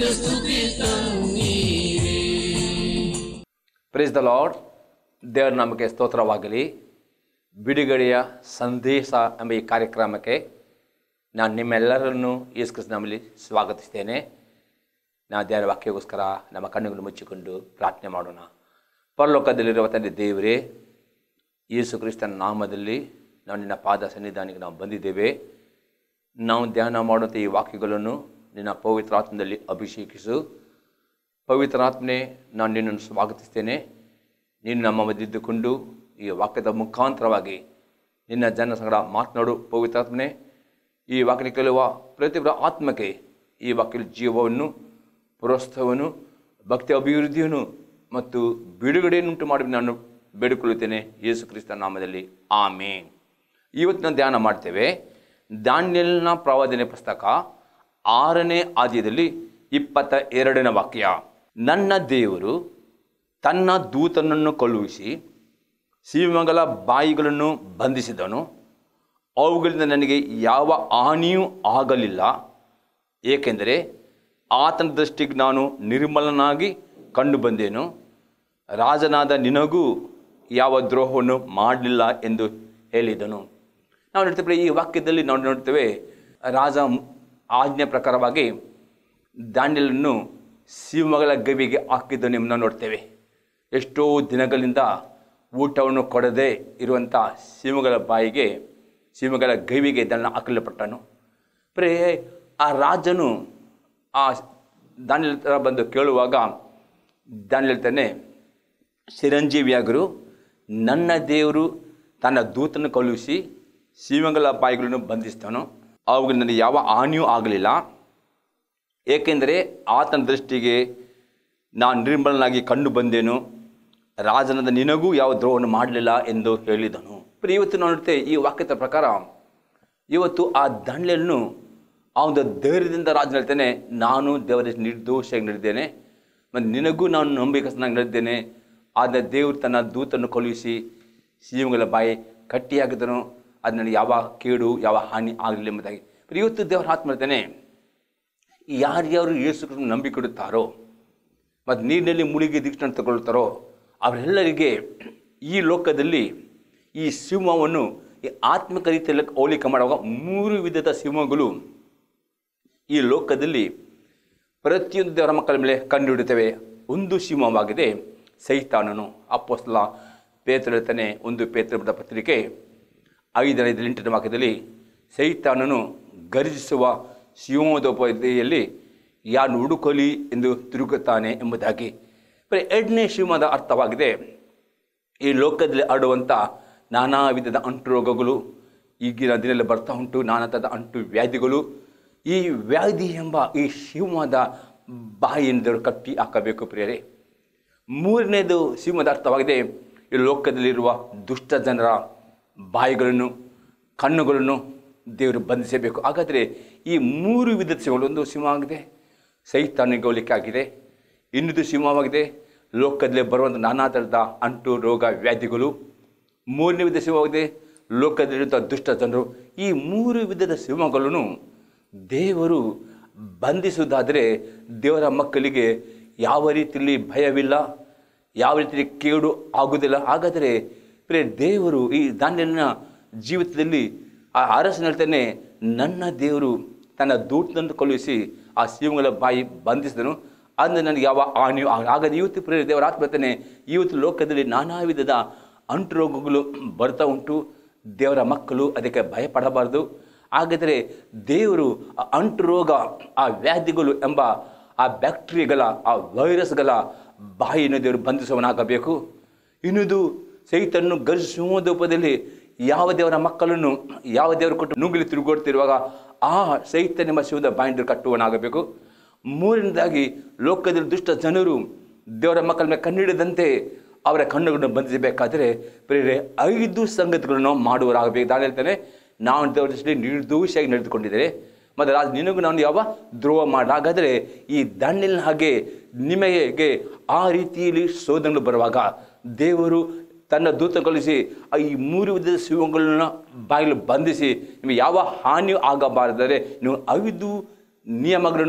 praise the lord ದೇವರ ನಾಮಕ್ಕೆ ಸ್ತೋತ್ರವಾಗಲಿ ಬಿಡುಗಡೆಯ ಸಂದೇಶ ಎಂಬ ಈ ಕಾರ್ಯಕ್ರಮಕ್ಕೆ ನಾನು ನಿಮ್ಮೆಲ್ಲರನ್ನು ಯೇಸು ಕ್ರಿಸ್ತನಲ್ಲಿ ಸ್ವಾಗತಿಸ್ತೇನೆ ನಾ ದೇವರ ವಾಕ್ಯಕ್ಕೋಸ್ಕರ ನಮ್ಮ ಕಣ್ಣುಗಳನ್ನು ಮುಚ್ಚಿಕೊಂಡು ಪ್ರಾರ್ಥನೆ ಮಾಡೋಣ ಪರಲೋಕದಲ್ಲಿರುವ ತಂದೆ ದೇವರೇ ಯೇಸು ಕ್ರಿಸ್ತನ ನಾಮದಲ್ಲಿ ನಾವು ನಿನ್ನ ಪಾದ ಸನ್ನಿಧಾನಕ್ಕೆ ನಾವು ಬಂದಿದ್ದೇವೆ ನಾವು ಧ್ಯಾನ ಮಾಡುವಂಥ ಈ ವಾಕ್ಯಗಳನ್ನು ನಿನ್ನ ಪವಿತ್ರಾತ್ಮದಲ್ಲಿ ಅಭಿಷೇಕಿಸು ಪವಿತ್ರಾತ್ಮನೆ ನಾನು ನಿನ್ನನ್ನು ಸ್ವಾಗತಿಸ್ತೇನೆ ನೀನು ನಮ್ಮ ಮಧ್ಯದ್ದುಕೊಂಡು ಈ ವಾಕ್ಯದ ಮುಖಾಂತರವಾಗಿ ನಿನ್ನ ಜನ ಸಂಗಡ ಮಾತನಾಡು ಪವಿತ್ರಾತ್ಮನೆ ಈ ವಾಕ್ಯ ಕೇಳುವ ಪ್ರತಿಯೊಬ್ಬರ ಆತ್ಮಕ್ಕೆ ಈ ವಾಕ್ಯದ ಜೀವವನ್ನು ಪ್ರೋತ್ಸಾಹವನ್ನು ಭಕ್ತಿ ಅಭಿವೃದ್ಧಿಯನ್ನು ಮತ್ತು ಬಿಡುಗಡೆಯನ್ನುಂಟು ಮಾಡಿ ನಾನು ಬೇಡಿಕೊಳ್ಳುತ್ತೇನೆ ಯೇಸು ಕ್ರಿಸ್ತ ನಾಮದಲ್ಲಿ ಆಮೇನ್ ಇವತ್ತು ನಾವು ಧ್ಯಾನ ಮಾಡ್ತೇವೆ ದಾನ್ಯಲ್ನ ಪ್ರವಾದನೆ ಪುಸ್ತಕ ಆರನೇ ಆದ್ಯದಲ್ಲಿ ಇಪ್ಪತ್ತ ಎರಡನೇ ವಾಕ್ಯ ನನ್ನ ದೇವರು ತನ್ನ ದೂತನನ್ನು ಕಳುಹಿಸಿ ಸಿಂಹಗಳ ಬಾಯಿಗಳನ್ನು ಬಂಧಿಸಿದನು ಅವುಗಳಿಂದ ನನಗೆ ಯಾವ ಹಾನಿಯೂ ಆಗಲಿಲ್ಲ ಏಕೆಂದರೆ ಆತನ ದೃಷ್ಟಿಗೆ ನಾನು ನಿರ್ಮಲನಾಗಿ ಕಂಡು ಬಂದೇನು ರಾಜನಾದ ನಿನಗೂ ಯಾವ ದ್ರೋಹವನ್ನು ಮಾಡಲಿಲ್ಲ ಎಂದು ಹೇಳಿದನು ನಾವು ನೋಡ್ತೇವೆ ಈ ವಾಕ್ಯದಲ್ಲಿ ನಾವು ನೋಡ್ತೇವೆ ರಾಜ ಆಜ್ಞೆ ಪ್ರಕಾರವಾಗಿ ದಾಂಡ್ಯಲನ್ನು ಸಿಂಹಗಳ ಗವಿಗೆ ಹಾಕಿದ್ದನ್ನು ನಾವು ನೋಡ್ತೇವೆ ಎಷ್ಟೋ ದಿನಗಳಿಂದ ಊಟವನ್ನು ಕೊಡದೆ ಇರುವಂಥ ಸಿಂಹಗಳ ಬಾಯಿಗೆ ಸಿಂಹಗಳ ಗವಿಗೆ ಇದನ್ನು ಹಾಕಲ್ಪಟ್ಟನು ಪ್ರೇ ಆ ರಾಜನು ಆ ದಾನಿಯಲ್ ಹತ್ರ ಬಂದು ಕೇಳುವಾಗ ದಾನಿಯಲ್ ಹೇಳ್ತಾನೆ ಚಿರಂಜೀವಿಯಾಗರು ನನ್ನ ದೇವರು ತನ್ನ ದೂತನ್ನು ಕಳುಹಿಸಿ ಸಿಂಹಗಳ ಬಾಯಿಗಳನ್ನು ಬಂಧಿಸ್ತಾನೋ ಅವುಗಳಿಗೆ ನನಗೆ ಯಾವ ಹಾನಿಯೂ ಆಗಲಿಲ್ಲ ಏಕೆಂದರೆ ಆತನ ದೃಷ್ಟಿಗೆ ನಾನು ನಿರ್ಮಲನಾಗಿ ಕಂಡು ಬಂದೇನು ರಾಜನಾದ ನಿನಗೂ ಯಾವ ದ್ರೋಹವನ್ನು ಮಾಡಲಿಲ್ಲ ಎಂದು ಹೇಳಿದನು ಪ್ರಿಯ, ಇವತ್ತು ನಾವು ನೋಡ್ತೇವೆ ಈ ವಾಕ್ಯದ ಪ್ರಕಾರ ಇವತ್ತು ಆ ದಂಡ್ಲೆಯನ್ನು ಆ ಒಂದು ಧೈರ್ಯದಿಂದ ರಾಜನ ಹೇಳ್ತಾನೆ ನಾನು ದೇವರ ನಿರ್ದೋಷಿಯಾಗಿ ನಡೆದ್ದೇನೆ ಮತ್ತು ನಿನಗೂ ನಾನು ನಂಬಿಕಸ್ತನಾಗಿ ನಡೆದ್ದೇನೆ ಆದರೆ ದೇವರು ತನ್ನ ದೂತನ್ನು ಕಳುಹಿಸಿ ಸಿಂಹಗಳ ಬಾಯಿ ಕಟ್ಟಿಯಾಗಿದ್ದನು ಅದು ನನಗೆ ಯಾವ ಕೇಡು ಯಾವ ಹಾನಿ ಆಗಲಿಲ್ಲ ಎಂಬುದಾಗಿ ಪ್ರಿಯ, ಇವತ್ತು ದೇವರ ಆತ್ಮ ಹೇಳ್ತಾನೆ ಯಾರ್ಯಾರು ಯೇಸು ಕ್ರಿಸ್ತನ ನಂಬಿಕೊಡುತ್ತಾರೋ ಮತ್ತು ನೀರಿನಲ್ಲಿ ಮುಳುಗಿ ದೀಕ್ಷೆಯನ್ನು ತಗೊಳ್ತಾರೋ ಅವರೆಲ್ಲರಿಗೆ ಈ ಲೋಕದಲ್ಲಿ ಈ ಸಿಂಹವನ್ನು ಈ ಆತ್ಮಿಕ ರೀತಿಯಲ್ಲಿ ಹೋಲಿಕೆ ಮಾಡುವಾಗ ಮೂರು ವಿಧದ ಸಿಂಹಗಳು ಈ ಲೋಕದಲ್ಲಿ ಪ್ರತಿಯೊಂದು ದೇವರ ಮಕ್ಕಳ ಮೇಲೆ ಕಂಡುಹಿಡುತ್ತವೆ ಒಂದು ಸಿಂಹವಾಗಿದೆ ಸೈತಾನನು ಅಪ್ಪೋಸ್ಲ ಪೇತ್ರ ಹೇಳ್ತಾನೆ ಒಂದು ಪೇತ್ರ ಬರೆದ ಪತ್ರಿಕೆ ಐದನೇ ಎಂಟನೇ ವಾಕ್ಯದಲ್ಲಿ ಸೈತಾನನು ಗರ್ಜಿಸುವ ಸಿಂಹೋಪದಿಯಲ್ಲಿ ಯಾರು ಹುಡುಕಲಿ ಎಂದು ತಿರುಗುತ್ತಾನೆ ಎಂಬುದಾಗಿ ಬರೀ ಎರಡನೇ ಸಿಂಹದ ಅರ್ಥವಾಗಿದೆ ಈ ಲೋಕದಲ್ಲಿ ಆಡುವಂಥ ನಾನಾ ವಿಧದ ಅಂಟು ರೋಗಗಳು ಈಗಿನ ದಿನದಲ್ಲಿ ಬರ್ತಾ ಉಂಟು ನಾನಾ ಥರದ ಅಂಟು ವ್ಯಾಧಿಗಳು ಈ ವ್ಯಾಧಿ ಎಂಬ ಈ ಸಿಂಹದ ಬಾಯಿಯಿಂದ ಕಟ್ಟಿ ಹಾಕಬೇಕು ಪ್ರಿಯರೇ ಮೂರನೇದು ಸಿಂಹದ ಅರ್ಥವಾಗಿದೆ ಈ ಲೋಕದಲ್ಲಿರುವ ದುಷ್ಟ ಜನರ ಬಾಯಿಗಳನ್ನು ಕಣ್ಣುಗಳನ್ನು ದೇವರು ಬಂಧಿಸಬೇಕು ಹಾಗಾದರೆ ಈ ಮೂರು ವಿಧದ ಸಿಂಹಗಳು ಒಂದು ಸಿಂಹ ಆಗಿದೆ ಸೈತಾನಿಗೆ ಹೋಲಿಕೆ ಆಗಿದೆ ಇನ್ನೊಂದು ಸಿಂಹವಾಗಿದೆ ಲೋಕದಲ್ಲಿ ಬರುವಂಥ ನಾನಾ ಥರದ ಅಂಟು ರೋಗ ವ್ಯಾಧಿಗಳು ಮೂರನೇ ವಿಧ ಸಿಂಹವಾಗಿದೆ ಲೋಕದಲ್ಲಿರುವಂಥ ದುಷ್ಟ ಜನರು ಈ ಮೂರು ವಿಧದ ಸಿಂಹಗಳನ್ನು ದೇವರು ಬಂಧಿಸುವುದಾದರೆ ದೇವರ ಮಕ್ಕಳಿಗೆ ಯಾವ ರೀತಿಯಲ್ಲಿ ಭಯವಿಲ್ಲ ಯಾವ ರೀತಿಯಲ್ಲಿ ಕೇಡು ಆಗುವುದಿಲ್ಲ ಹಾಗಾದರೆ ಪ್ರೇ ದೇವರು ಈ ದಾನ್ಯನ ಜೀವಿತದಲ್ಲಿ ಆ ಅರಸನ ಹೇಳ್ತಾನೆ ನನ್ನ ದೇವರು ತನ್ನ ದೂತನನ್ನು ಕಳುಹಿಸಿ ಆ ಸಿಂಹಗಳ ಬಾಯಿ ಬಂಧಿಸಿದನು ಅಂದರೆ ನನಗೆ ಯಾವ ಹಾನಿಯೂ ಆಗ- ಹಾಗಾದ್ರೆ ಇವತ್ತು ಪ್ರೇರ ದೇವರ ಆತ್ಮ ಹೇಳ್ತಾನೆ ಇವತ್ತು ಲೋಕದಲ್ಲಿ ನಾನಾ ವಿಧದ ಅಂಟು ರೋಗಗಳು ಬರ್ತಾ ಉಂಟು ದೇವರ ಮಕ್ಕಳು ಅದಕ್ಕೆ ಭಯಪಡಬಾರದು ಹಾಗಾದರೆ ದೇವರು ಆ ಅಂಟು ರೋಗ ಆ ವ್ಯಾಧಿಗಳು ಎಂಬ ಆ ಬ್ಯಾಕ್ಟೀರಿಯಾಗಳ ಆ ವೈರಸ್ಗಳ ಬಾಯಿಯನ್ನು ದೇವರು ಬಂಧಿಸುವನಾಗಬೇಕು ಇನ್ನೊಂದು ಸೈತನ್ನು ಗರ್ಜಿಸುವುದೋಪದಲ್ಲಿ ಯಾವ ದೇವರ ಮಕ್ಕಳನ್ನು ಯಾವ ದೇವರು ಕೊಟ್ಟು ನುಂಗಿಲಿ ತಿರುಗೋಡ್ತಿರುವಾಗ ಆ ಸೈತ ನಿಮ್ಮ ಶಿವದ ಬಾಯಿಂಡರು ಕಟ್ಟುವನಾಗಬೇಕು ಮೂರನೇದಾಗಿ ಲೋಕದಲ್ಲಿ ದುಷ್ಟ ಜನರು ದೇವರ ಮಕ್ಕಳ ಮೇಲೆ ಕಣ್ಣಿಡದಂತೆ ಅವರ ಕಣ್ಣುಗಳನ್ನು ಬಂಧಿಸಬೇಕಾದರೆ ಪ್ರೇರೆ ಐದು ಸಂಗತಿಗಳನ್ನು ಮಾಡುವರಾಗಬೇಕು ನಾನು ಹೇಳ್ತೇನೆ ನಾವು ದೇವರ ದೃಷ್ಟಿಯಲ್ಲಿ ನಿರ್ದೋಷಿಯಾಗಿ ನಡೆದುಕೊಂಡಿದ್ದೇನೆ ಮತ್ತು ರಾಜ ನಿನಗೂ ನಾನು ಯಾವ ದ್ರೋಹ ಮಾಡಿ ಹಾಗಾದರೆ ಈ ದಂಡಿನ ಹಾಗೆ ನಿಮಗೆ ಆ ರೀತಿಯಲ್ಲಿ ಶೋಧನೆಗಳು ಬರುವಾಗ ದೇವರು ತನ್ನ ದೂತ ಕಳಿಸಿ ಆ ಈ ಮೂರು ವಿಧದ ಸಿಂಹಗಳನ್ನ ಬಾಗಿಲು ಬಂಧಿಸಿ ನಿಮಗೆ ಯಾವ ಹಾನಿಯೂ ಆಗಬಾರದರೆ ನೀವು ಐದು ನಿಯಮಗಳನ್ನು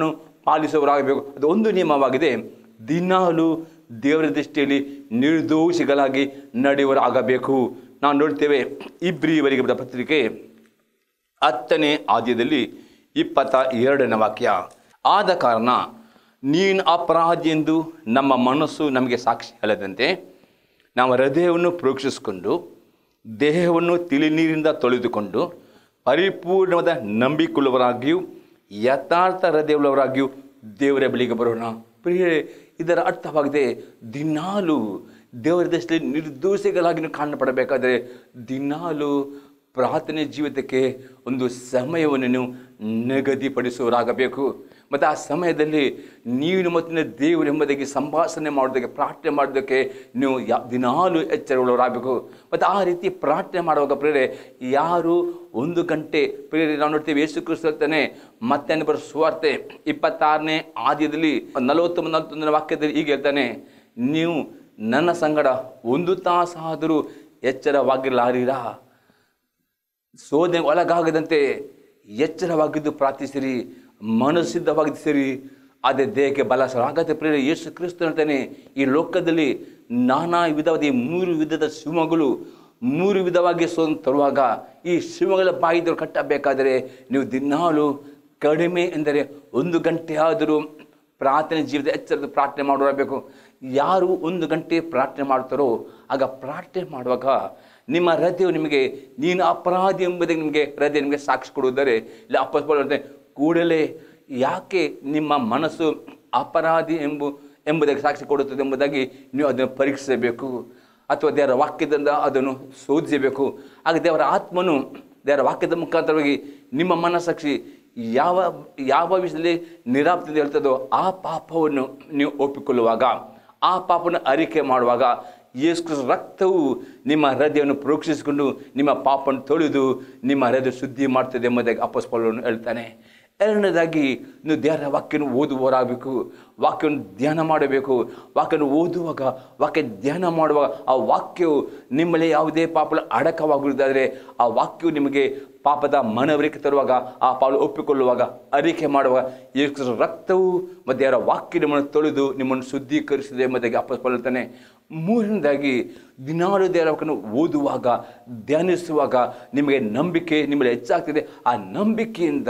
ಪಾಲಿಸುವವರಾಗಬೇಕು ಅದು ಒಂದು ನಿಯಮವಾಗಿದೆ ದಿನಾಲು ದೇವರ ದೃಷ್ಟಿಯಲ್ಲಿ ನಿರ್ದೋಷಿಗಳಾಗಿ ನಡೆಯುವರಾಗಬೇಕು ನಾವು ನೋಡ್ತೇವೆ ಇಬ್ರಿಯವರಿಗೆ ಬರೆದ ಪತ್ರಿಕೆ ಹತ್ತನೇ ಆದ್ಯದಲ್ಲಿ ಇಪ್ಪತ್ತ ಎರಡನೇ ವಾಕ್ಯ ಆದ ಕಾರಣ ನೀನು ಅಪರಾಧಿ ಎಂದು ನಮ್ಮ ಮನಸ್ಸು ನಮಗೆ ಸಾಕ್ಷಿ ಹೇಳದಂತೆ ನಾವು ಹೃದಯವನ್ನು ಪ್ರೋಕ್ಷಿಸಿಕೊಂಡು ದೇಹವನ್ನು ತಿಳಿ ನೀರಿಂದ ತೊಳೆದುಕೊಂಡು ಪರಿಪೂರ್ಣವಾದ ನಂಬಿಕೊಳ್ಳುವರಾಗಿಯೂ ಯಥಾರ್ಥ ಹೃದಯವುಳ್ಳವರಾಗಿಯೂ ದೇವರ ಬಳಿಗೆ ಬರೋಣ ಪ್ರಿಯರೇ ಇದರ ಅರ್ಥವಾಗಿದೆ ದಿನಾಲು ದೇವರ ದೃಷ್ಟಿಯಲ್ಲಿ ನಿರ್ದೋಷಿಗಳಾಗಿ ನೀವು ಕಾಣಪಡಬೇಕಾದರೆ ದಿನಾಲು ಪ್ರಾರ್ಥನೆ ಜೀವಿತಕ್ಕೆ ಒಂದು ಸಮಯವನ್ನು ನೀವು ನಿಗದಿಪಡಿಸುವರಾಗಬೇಕು ಮತ್ತು ಆ ಸಮಯದಲ್ಲಿ ನೀವು ಮತ್ತು ದೇವರು ಎಂಬುದಾಗಿ ಸಂಭಾಷಣೆ ಮಾಡೋದಕ್ಕೆ ಪ್ರಾರ್ಥನೆ ಮಾಡೋದಕ್ಕೆ ನೀವು ಯಾ ದಿನಾಲು ಎಚ್ಚರಗೊಳ್ಳವರಾಗಬೇಕು ಮತ್ತು ಆ ರೀತಿ ಪ್ರಾರ್ಥನೆ ಮಾಡುವಾಗ ಪ್ರೇರೆ ಯಾರು ಒಂದು ಗಂಟೆ ಪ್ರೇರೆ ನಾವು ನೋಡ್ತೀವಿ ಯೇಸು ಕ್ರಿಸ್ತು ಹೇಳ್ತಾನೆ ಮತ್ತೆ ಬರೋ ಸುವಾರ್ತೆ ಇಪ್ಪತ್ತಾರನೇ ಆದ್ಯದಲ್ಲಿ ನಲವತ್ತೊಂದು ನಲವತ್ತೊಂದನೇ ವಾಕ್ಯದಲ್ಲಿ ಈಗ ಹೇಳ್ತಾನೆ ನೀವು ನನ್ನ ಸಂಗಡ ಒಂದು ತಾಸಾದರೂ ಎಚ್ಚರವಾಗಿರಲಾರೀರಾ ಶೋಧನೆ ಒಳಗಾಗದಂತೆ ಎಚ್ಚರವಾಗಿದ್ದು ಪ್ರಾರ್ಥಿಸಿರಿ ಮನಸ್ಸಿದ್ಧವಾಗಿಸಿರಿ ಅದೇ ದೇಹಕ್ಕೆ ಬಲ ಆಗತ್ತೆ ಪ್ರೇರೆ ಯೇಸು ಕ್ರಿಸ್ತು ಹೇಳ್ತಾನೆ ಈ ಲೋಕದಲ್ಲಿ ನಾನಾ ವಿಧವಾದ ಈ ಮೂರು ವಿಧದ ಸಿಂಹಗಳು ಮೂರು ವಿಧವಾಗಿ ಸೋದನೆ ತರುವಾಗ ಈ ಸಿಂಹಗಳ ಬಾಯಿದ್ರು ಕಟ್ಟಬೇಕಾದರೆ ನೀವು ದಿನಾಲು ಕಡಿಮೆ ಎಂದರೆ ಒಂದು ಗಂಟೆ ಆದರೂ ಪ್ರಾರ್ಥನೆ ಜೀವಿತ ಎಚ್ಚರದ ಪ್ರಾರ್ಥನೆ ಮಾಡೋರಬೇಕು ಯಾರು ಒಂದು ಗಂಟೆ ಪ್ರಾರ್ಥನೆ ಮಾಡ್ತಾರೋ ಆಗ ಪ್ರಾರ್ಥನೆ ಮಾಡುವಾಗ ನಿಮ್ಮ ಹೃದಯವು ನಿಮಗೆ ನೀನು ಅಪರಾಧಿ ಎಂಬುದಕ್ಕೆ ನಿಮಗೆ ಹೃದಯ ನಿಮಗೆ ಸಾಕ್ಷಿ ಕೊಡುವುದರೆ ಇಲ್ಲ ಅಪ್ಪ ಕೂಡಲೇ ಯಾಕೆ ನಿಮ್ಮ ಮನಸ್ಸು ಅಪರಾಧಿ ಎಂಬು ಎಂಬುದಕ್ಕೆ ಸಾಕ್ಷಿ ಕೊಡುತ್ತದೆ ಎಂಬುದಾಗಿ ನೀವು ಅದನ್ನು ಪರೀಕ್ಷಿಸಬೇಕು ಅಥವಾ ದೇವರ ವಾಕ್ಯದಿಂದ ಅದನ್ನು ಶೋಧಿಸಬೇಕು ಆಗ ದೇವರ ಆತ್ಮನು ದೇವರ ವಾಕ್ಯದ ಮುಖಾಂತರವಾಗಿ ನಿಮ್ಮ ಮನಸ್ಸಾಕ್ಷಿ ಯಾವ ಯಾವ ವಿಷಯದಲ್ಲಿ ನಿರಾಪ್ತದೆ ಹೇಳ್ತದೋ ಆ ಪಾಪವನ್ನು ನೀವು ಒಪ್ಪಿಕೊಳ್ಳುವಾಗ ಆ ಪಾಪವನ್ನು ಅರಿಕೆ ಮಾಡುವಾಗ ಯೇಸು ಕ್ರಿಸ್ತ ರಕ್ತವು ನಿಮ್ಮ ಹೃದಯವನ್ನು ಪ್ರೋಕ್ಷಿಸಿಕೊಂಡು ನಿಮ್ಮ ಪಾಪವನ್ನು ತೊಳೆದು ನಿಮ್ಮ ಹೃದಯ ಶುದ್ಧಿ ಮಾಡ್ತದೆ ಎಂಬುದಾಗಿ ಅಪ್ಪಸ್ಪಲವನ್ನು ಹೇಳ್ತಾನೆ ಎರಡನೇದಾಗಿ ನೀವು ದೇವರ ವಾಕ್ಯವನ್ನು ಓದುವವರಾಗಬೇಕು ವಾಕ್ಯವನ್ನು ಧ್ಯಾನ ಮಾಡಬೇಕು ವಾಕ್ಯವನ್ನು ಓದುವಾಗ ವಾಕ್ಯ ಧ್ಯಾನ ಮಾಡುವಾಗ ಆ ವಾಕ್ಯವು ನಿಮ್ಮಲ್ಲಿ ಯಾವುದೇ ಪಾಪ ಅಡಕವಾಗುವುದಾದರೆ ಆ ವಾಕ್ಯವು ನಿಮಗೆ ಪಾಪದ ಮನವರಿಕೆ ತರುವಾಗ ಆ ಪಾಲು ಒಪ್ಪಿಕೊಳ್ಳುವಾಗ ಅರಿಕೆ ಮಾಡುವಾಗ ಯೇಸು ರಕ್ತವು ಮತ್ತು ದೇವರ ವಾಕ್ಯ ನಿಮ್ಮನ್ನು ತೊಳೆದು ನಿಮ್ಮನ್ನು ಶುದ್ಧೀಕರಿಸಿದೆ ಎಂಬುದಾಗಿ ಅಪ್ಪಸ್ಪಲ್ತಾನೆ ಮೂರನೇದಾಗಿ ದಿನಾಲು ದೇವರ ವಾಕ್ಯವನ್ನು ಓದುವಾಗ ಧ್ಯಾನಿಸುವಾಗ ನಿಮಗೆ ನಂಬಿಕೆ ನಿಮ್ಮಲ್ಲಿ ಹೆಚ್ಚಾಗ್ತಿದೆ ಆ ನಂಬಿಕೆಯಿಂದ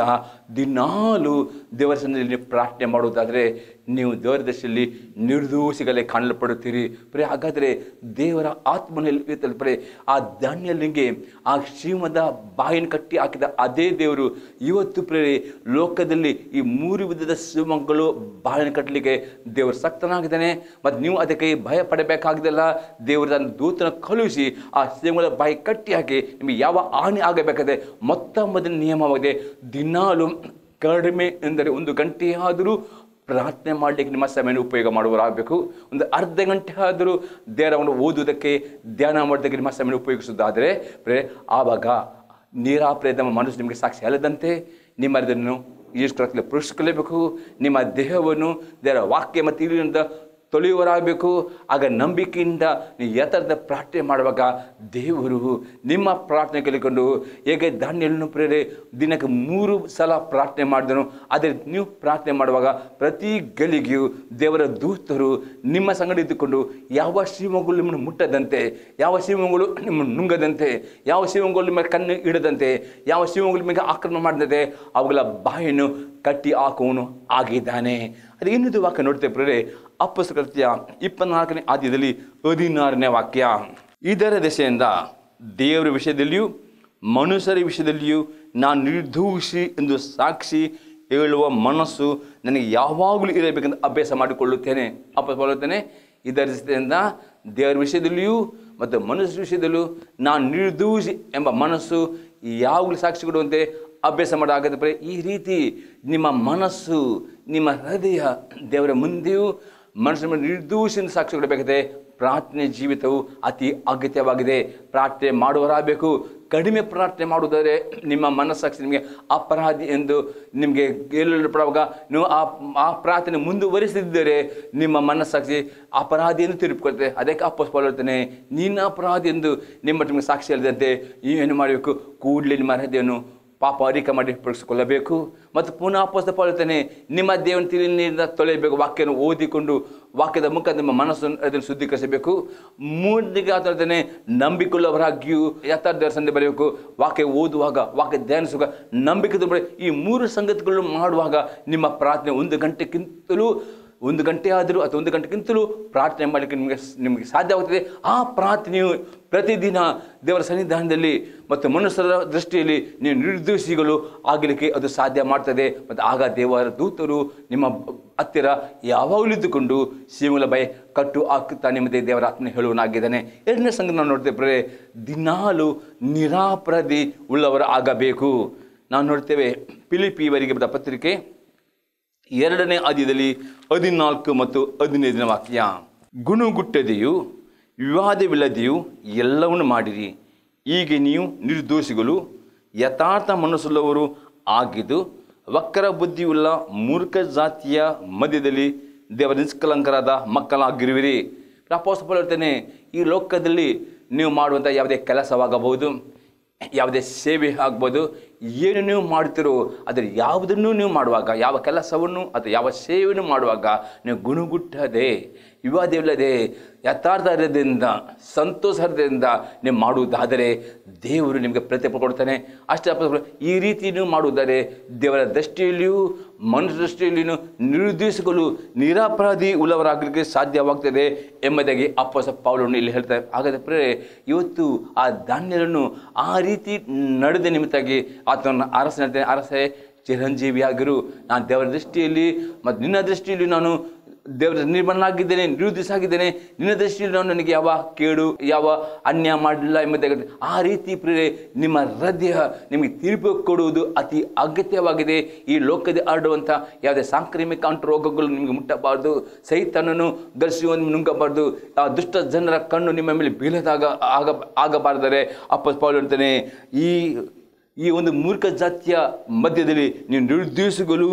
ದಿನಾಲು ದೇವರ ಸನ್ನಿಧಿಯಲ್ಲಿ ನೀವು ಪ್ರಾರ್ಥನೆ ಮಾಡುವುದಾದರೆ ನೀವು ದೇವರ ದಶೆಯಲ್ಲಿ ನಿರ್ದೋಷಿಗಳೇ ಕಾಣಲ್ಪಡುತ್ತೀರಿ ಪ್ರೇ ಹಾಗಾದರೆ ದೇವರ ಆತ್ಮನಲ್ಲಿ ತಲುಪರೆ ಆ ಧಾನ್ಯಲಿಂಗೆ ಆ ಶ್ರೀಮದ ಬಾಯಿನ ಕಟ್ಟಿ ಹಾಕಿದ ಅದೇ ದೇವರು ಇವತ್ತು ಪ್ರೇರೆ ಲೋಕದಲ್ಲಿ ಈ ಮೂರು ವಿಧದ ಸಿಂಹಗಳು ಬಾಯಿನ ಕಟ್ಟಲಿಕ್ಕೆ ದೇವರು ಸಕ್ತನಾಗಿದ್ದಾನೆ ಮತ್ತು ನೀವು ಅದಕ್ಕೆ ಭಯ ಪಡಬೇಕಾಗಿದ್ದಲ್ಲ ದೇವರು ತನ್ನ ದೂತನ ಕಳುಹಿಸಿ ಆ ಸಿಂಹಗಳ ಬಾಯಿ ಕಟ್ಟಿ ಹಾಕಿ ನಿಮಗೆ ಯಾವ ಹಾನಿ ಆಗಬೇಕಾದ್ರೆ ಮೊತ್ತ ಮೊದಲ ನಿಯಮವಾಗಿದೆ ದಿನಾಲು ಕಡಿಮೆ ಎಂದರೆ ಒಂದು ಗಂಟೆಯಾದರೂ ಪ್ರಾರ್ಥನೆ ಮಾಡಲಿಕ್ಕೆ ನಿಮ್ಮ ಸಮಯನ ಉಪಯೋಗ ಮಾಡುವರಾಗಬೇಕು ಒಂದು ಅರ್ಧ ಗಂಟೆ ಆದರೂ ದೇವರವನ್ನು ಓದುವುದಕ್ಕೆ ಧ್ಯಾನ ಮಾಡೋದಕ್ಕೆ ನಿಮ್ಮ ಸಮಯ ಉಪಯೋಗಿಸುವುದಾದರೆ ಪ್ರೇ ಆವಾಗ ನೀರಾಪ್ರೇತ ಮನಸ್ಸು ನಿಮಗೆ ಸಾಕ್ಷಿ ಹೇಳದಂತೆ ನಿಮ್ಮ ಅದನ್ನು ಈಶ್ವರத்தில் ಪುರುಷಿಸಲೇಬೇಕು ನಿಮ್ಮ ದೇಹವನ್ನು ದೇವರ ವಾಕ್ಯ ಮತ್ತು ಇಲ್ಲಿಂದ ತೊಳೆಯುವರಾಗಬೇಕು ಆಗ ನಂಬಿಕೆಯಿಂದ ನೀವು ಯಥಾರ್ಥ ಪ್ರಾರ್ಥನೆ ಮಾಡುವಾಗ ದೇವರು ನಿಮ್ಮ ಪ್ರಾರ್ಥನೆ ಕೇಳಿಕೊಂಡು ಹೇಗೆ ಧಾನ್ಯಗಳನ್ನು ಪ್ರೇರೆ ದಿನಕ್ಕೆ ಮೂರು ಸಲ ಪ್ರಾರ್ಥನೆ ಮಾಡಿದನು ಅದೇ ನೀವು ಪ್ರಾರ್ಥನೆ ಮಾಡುವಾಗ ಪ್ರತಿ ಗಳಿಗೆಯೂ ದೇವರ ದೂತರು ನಿಮ್ಮ ಸಂಗಡ ಇದ್ದುಕೊಂಡು ಯಾವ ಶ್ರೀಮಗಳು ನಿಮ್ಮನ್ನು ಮುಟ್ಟದಂತೆ ಯಾವ ಶ್ರೀಮಗಳು ನಿಮ್ಮನ್ನು ನುಂಗದಂತೆ ಯಾವ ಶ್ರೀಮಗಳು ನಿಮ್ಮ ಕಣ್ಣು ಇಡದಂತೆ ಯಾವ ಶ್ರೀಮಗಳು ನಿಮಗೆ ಆಕ್ರಮಣ ಮಾಡದಂತೆ ಅವುಗಳ ಬಾಯನ್ನು ಕಟ್ಟಿ ಹಾಕುವನು ಆಗಿದ್ದಾನೆ ಅದು ಇನ್ನೊಂದು ವಾಕ್ಯ ನೋಡ್ತೇವೆ ಪ್ರೇರೆ ಅಪ್ಪಸ್ಕೃತ್ಯ ಇಪ್ಪತ್ನಾಲ್ಕನೇ ಆದ್ಯದಲ್ಲಿ ಹದಿನಾರನೇ ವಾಕ್ಯ ಇದರ ದೆಸೆಯಿಂದ ದೇವರ ವಿಷಯದಲ್ಲಿಯೂ ಮನುಷ್ಯರ ವಿಷಯದಲ್ಲಿಯೂ ನಾನು ನಿರ್ದೋಷಿ ಎಂದು ಸಾಕ್ಷಿ ಹೇಳುವ ಮನಸ್ಸು ನನಗೆ ಯಾವಾಗಲೂ ಇರಬೇಕೆಂದು ಅಭ್ಯಾಸ ಮಾಡಿಕೊಳ್ಳುತ್ತೇನೆ ಅಪ್ಪ ಬರುತ್ತೇನೆ ಇದರ ದೆಸೆಯಿಂದ ದೇವರ ವಿಷಯದಲ್ಲಿಯೂ ಮತ್ತು ಮನುಷ್ಯರ ವಿಷಯದಲ್ಲೂ ನಾನು ನಿರ್ದೋಷಿ ಎಂಬ ಮನಸ್ಸು ಯಾವಾಗಲೂ ಸಾಕ್ಷಿ ಕೊಡುವಂತೆ ಅಭ್ಯಾಸ ಮಾಡಾಗದ ಪ್ರೆ ಈ ರೀತಿ ನಿಮ್ಮ ಮನಸ್ಸು ನಿಮ್ಮ ಹೃದಯ ದೇವರ ಮುಂದೆಯೂ ಮನಸ್ಸಿನ ನಿರ್ದೋಷಿಯಿಂದ ಸಾಕ್ಷಿ ಕೊಡಬೇಕಾಗಿದೆ ಪ್ರಾರ್ಥನೆ ಜೀವಿತವು ಅತಿ ಅಗತ್ಯವಾಗಿದೆ ಪ್ರಾರ್ಥನೆ ಮಾಡುವರಾಗಬೇಕು ಕಡಿಮೆ ಪ್ರಾರ್ಥನೆ ಮಾಡುವುದಾದರೆ ನಿಮ್ಮ ಮನಸ್ಸಾಕ್ಷಿ ನಿಮಗೆ ಅಪರಾಧಿ ಎಂದು ನಿಮಗೆ ಪಡುವಾಗ ನೀವು ಆ ಆ ಪ್ರಾರ್ಥನೆ ಮುಂದುವರಿಸಿದ್ದರೆ ನಿಮ್ಮ ಮನಸ್ಸಾಕ್ಷಿ ಅಪರಾಧಿ ಎಂದು ತಿರುಪಿಕೊಳ್ತದೆ ಅದಕ್ಕೆ ಅಪ್ಪಸ್ ಹೇಳ್ತಾನೆ ನೀನು ಅಪರಾಧಿ ಎಂದು ನಿಮ್ಮ ನಿಮಗೆ ಸಾಕ್ಷಿ ಹೇಳಿದಂತೆ ಏನು ಮಾಡಬೇಕು ಕೂಡಲೇ ನಿಮ್ಮ ಹೃದಯವನ್ನು ಪಾಪ ಅರಿಕೆ ಮಾಡಿ ಪಡಿಸಿಕೊಳ್ಳಬೇಕು ಮತ್ತು ಪುನಃ ಅಪೋಸ್ತ ಪಡುತ್ತಾನೆ ನಿಮ್ಮ ದೇವನ ತಿಳಿನಿಂದ ತೊಳೆಯಬೇಕು ವಾಕ್ಯವನ್ನು ಓದಿಕೊಂಡು ವಾಕ್ಯದ ಮುಖ ನಿಮ್ಮ ಮನಸ್ಸನ್ನು ಅದನ್ನು ಶುದ್ಧೀಕರಿಸಬೇಕು ಮೂರನಿಗೆ ಆತನೇ ನಂಬಿಕೊಳ್ಳುವವರಾಗಿಯೂ ಯಥಾರ್ಥ ಸಂದೆ ಬರೆಯಬೇಕು ವಾಕ್ಯ ಓದುವಾಗ ವಾಕ್ಯ ಧ್ಯಾನಿಸುವಾಗ ನಂಬಿಕೆ ಬರೆ ಈ ಮೂರು ಸಂಗತಿಗಳನ್ನು ಮಾಡುವಾಗ ನಿಮ್ಮ ಪ್ರಾರ್ಥನೆ ಒಂದು ಗಂಟೆಗಿಂತಲೂ ಒಂದು ಗಂಟೆ ಆದರೂ ಅಥವಾ ಒಂದು ಗಂಟೆಗಿಂತಲೂ ಪ್ರಾರ್ಥನೆ ಮಾಡಲಿಕ್ಕೆ ನಿಮಗೆ ನಿಮಗೆ ಸಾಧ್ಯವಾಗ್ತದೆ ಆ ಪ್ರಾರ್ಥನೆಯು ಪ್ರತಿದಿನ ದೇವರ ಸನ್ನಿಧಾನದಲ್ಲಿ ಮತ್ತು ಮನುಷ್ಯರ ದೃಷ್ಟಿಯಲ್ಲಿ ನೀವು ನಿರ್ದೋಷಿಗಳು ಆಗಲಿಕ್ಕೆ ಅದು ಸಾಧ್ಯ ಮಾಡ್ತದೆ ಮತ್ತು ಆಗ ದೇವರ ದೂತರು ನಿಮ್ಮ ಹತ್ತಿರ ಯಾವಾಗಲೂ ಇದ್ದುಕೊಂಡು ಶಿವಲ ಭಯ ಕಟ್ಟು ಹಾಕುತ್ತಾ ನಿಮ್ಮದೇ ದೇವರ ಆತ್ಮನೆ ಹೇಳುವನಾಗಿದ್ದಾನೆ ಎರಡನೇ ಸಂಘ ನಾವು ನೋಡ್ತೇವೆ ದಿನಾಲು ನಿರಾಪರಾಧಿ ಉಳ್ಳವರು ಆಗಬೇಕು ನಾವು ನೋಡ್ತೇವೆ ಪಿಲಿಪಿಯವರಿಗೆ ಬರೆದ ಪತ್ರಿಕೆ ಎರಡನೇ ಆದ್ಯದಲ್ಲಿ ಹದಿನಾಲ್ಕು ಮತ್ತು ಹದಿನೈದನೇ ವಾಕ್ಯ ಗುಣಗುಟ್ಟದೆಯು ವಿವಾದವಿಲ್ಲದೆಯು ಎಲ್ಲವನ್ನು ಮಾಡಿರಿ ಹೀಗೆ ನೀವು ನಿರ್ದೋಷಿಗಳು ಯಥಾರ್ಥ ಮನಸ್ಸುಳ್ಳವರು ಆಗಿದ್ದು ವಕ್ರ ಬುದ್ಧಿಯುಳ್ಳ ಮೂರ್ಖ ಜಾತಿಯ ಮಧ್ಯದಲ್ಲಿ ದೇವರ ನಿಷ್ಕಲಂಕರಾದ ಮಕ್ಕಳಾಗಿರುವಿರಿ ಅಪೋಸ್ತಲ ಹೇಳ್ತೇನೆ ಈ ಲೋಕದಲ್ಲಿ ನೀವು ಮಾಡುವಂಥ ಯಾವುದೇ ಕೆಲಸವಾಗಬಹುದು ಯಾವುದೇ ಸೇವೆ ಆಗ್ಬೋದು ಏನು ನೀವು ಮಾಡ್ತಿರೋ ಅದರ ಯಾವುದನ್ನು ನೀವು ಮಾಡುವಾಗ ಯಾವ ಕೆಲಸವನ್ನು ಅಥವಾ ಯಾವ ಸೇವೆಯನ್ನು ಮಾಡುವಾಗ ನೀವು ಗುಣಗುಟ್ಟದೆ ವಿವಾದವಿಲ್ಲದೆ ಯಥಾರ್ಥದಿಂದ ಸಂತೋಷದಿಂದ ನೀವು ಮಾಡುವುದಾದರೆ ದೇವರು ನಿಮಗೆ ಪ್ರತಿಫಲ ಕೊಡ್ತಾನೆ ಅಷ್ಟೇ ಅಪ್ಪ ಈ ರೀತಿ ನೀವು ಮಾಡುವುದಾದರೆ ದೇವರ ದೃಷ್ಟಿಯಲ್ಲಿಯೂ ಮನುಷ್ಯ ದೃಷ್ಟಿಯಲ್ಲಿಯೂ ನಿರ್ದೇಶಿಸಲು ನಿರಪರಾಧಿ ಉಳ್ಳವರಾಗಲಿಕ್ಕೆ ಸಾಧ್ಯವಾಗ್ತದೆ ಎಂಬುದಾಗಿ ಅಪ್ಪಸ ಪೌಲನ್ನು ಇಲ್ಲಿ ಹೇಳ್ತಾರೆ ಹಾಗಾದರೆ ಪ್ರೇರೆ ಇವತ್ತು ಆ ಧಾನ್ಯಗಳನ್ನು ಆ ರೀತಿ ನಡೆದ ನಿಮಿತ್ತಾಗಿ ಆತನ ಅರಸನ ಅರಸೆ ಚಿರಂಜೀವಿಯಾಗಿರು ನಾನು ದೇವರ ದೃಷ್ಟಿಯಲ್ಲಿ ಮತ್ತು ನಿನ್ನ ದೃಷ್ಟಿಯಲ್ಲಿ ನಾನು ದೇವರ ನಿರ್ಮಾಣನಾಗಿದ್ದೇನೆ ನಿರುದ್ದಿಸಾಗಿದ್ದೇನೆ ನಿನ್ನ ದೃಷ್ಟಿಯಲ್ಲಿ ನಾನು ನನಗೆ ಯಾವ ಕೇಡು ಯಾವ ಅನ್ಯಾಯ ಮಾಡಲಿಲ್ಲ ಎಂಬುದಾಗಿ ಆ ರೀತಿ ಪ್ರೇರೆ ನಿಮ್ಮ ಹೃದಯ ನಿಮಗೆ ತೀರ್ಪು ಕೊಡುವುದು ಅತಿ ಅಗತ್ಯವಾಗಿದೆ ಈ ಲೋಕದ ಹರಡುವಂಥ ಯಾವುದೇ ಸಾಂಕ್ರಾಮಿಕ ಅಂಟು ರೋಗಗಳು ನಿಮಗೆ ಮುಟ್ಟಬಾರ್ದು ಸೈತನನ್ನು ಘರ್ಷಿಸುವ ನುಂಗಬಾರ್ದು ಆ ದುಷ್ಟ ಜನರ ಕಣ್ಣು ನಿಮ್ಮ ಮೇಲೆ ಬೀಳದಾಗ ಆಗ ಆಗಬಾರ್ದರೆ ಅಪ್ಪ ಪೌಲ್ ಹೇಳ್ತಾನೆ ಈ ಈ ಒಂದು ಮೂರ್ಖ ಜಾತಿಯ ಮಧ್ಯದಲ್ಲಿ ನೀವು ನಿರ್ದೇಶಿಸಲು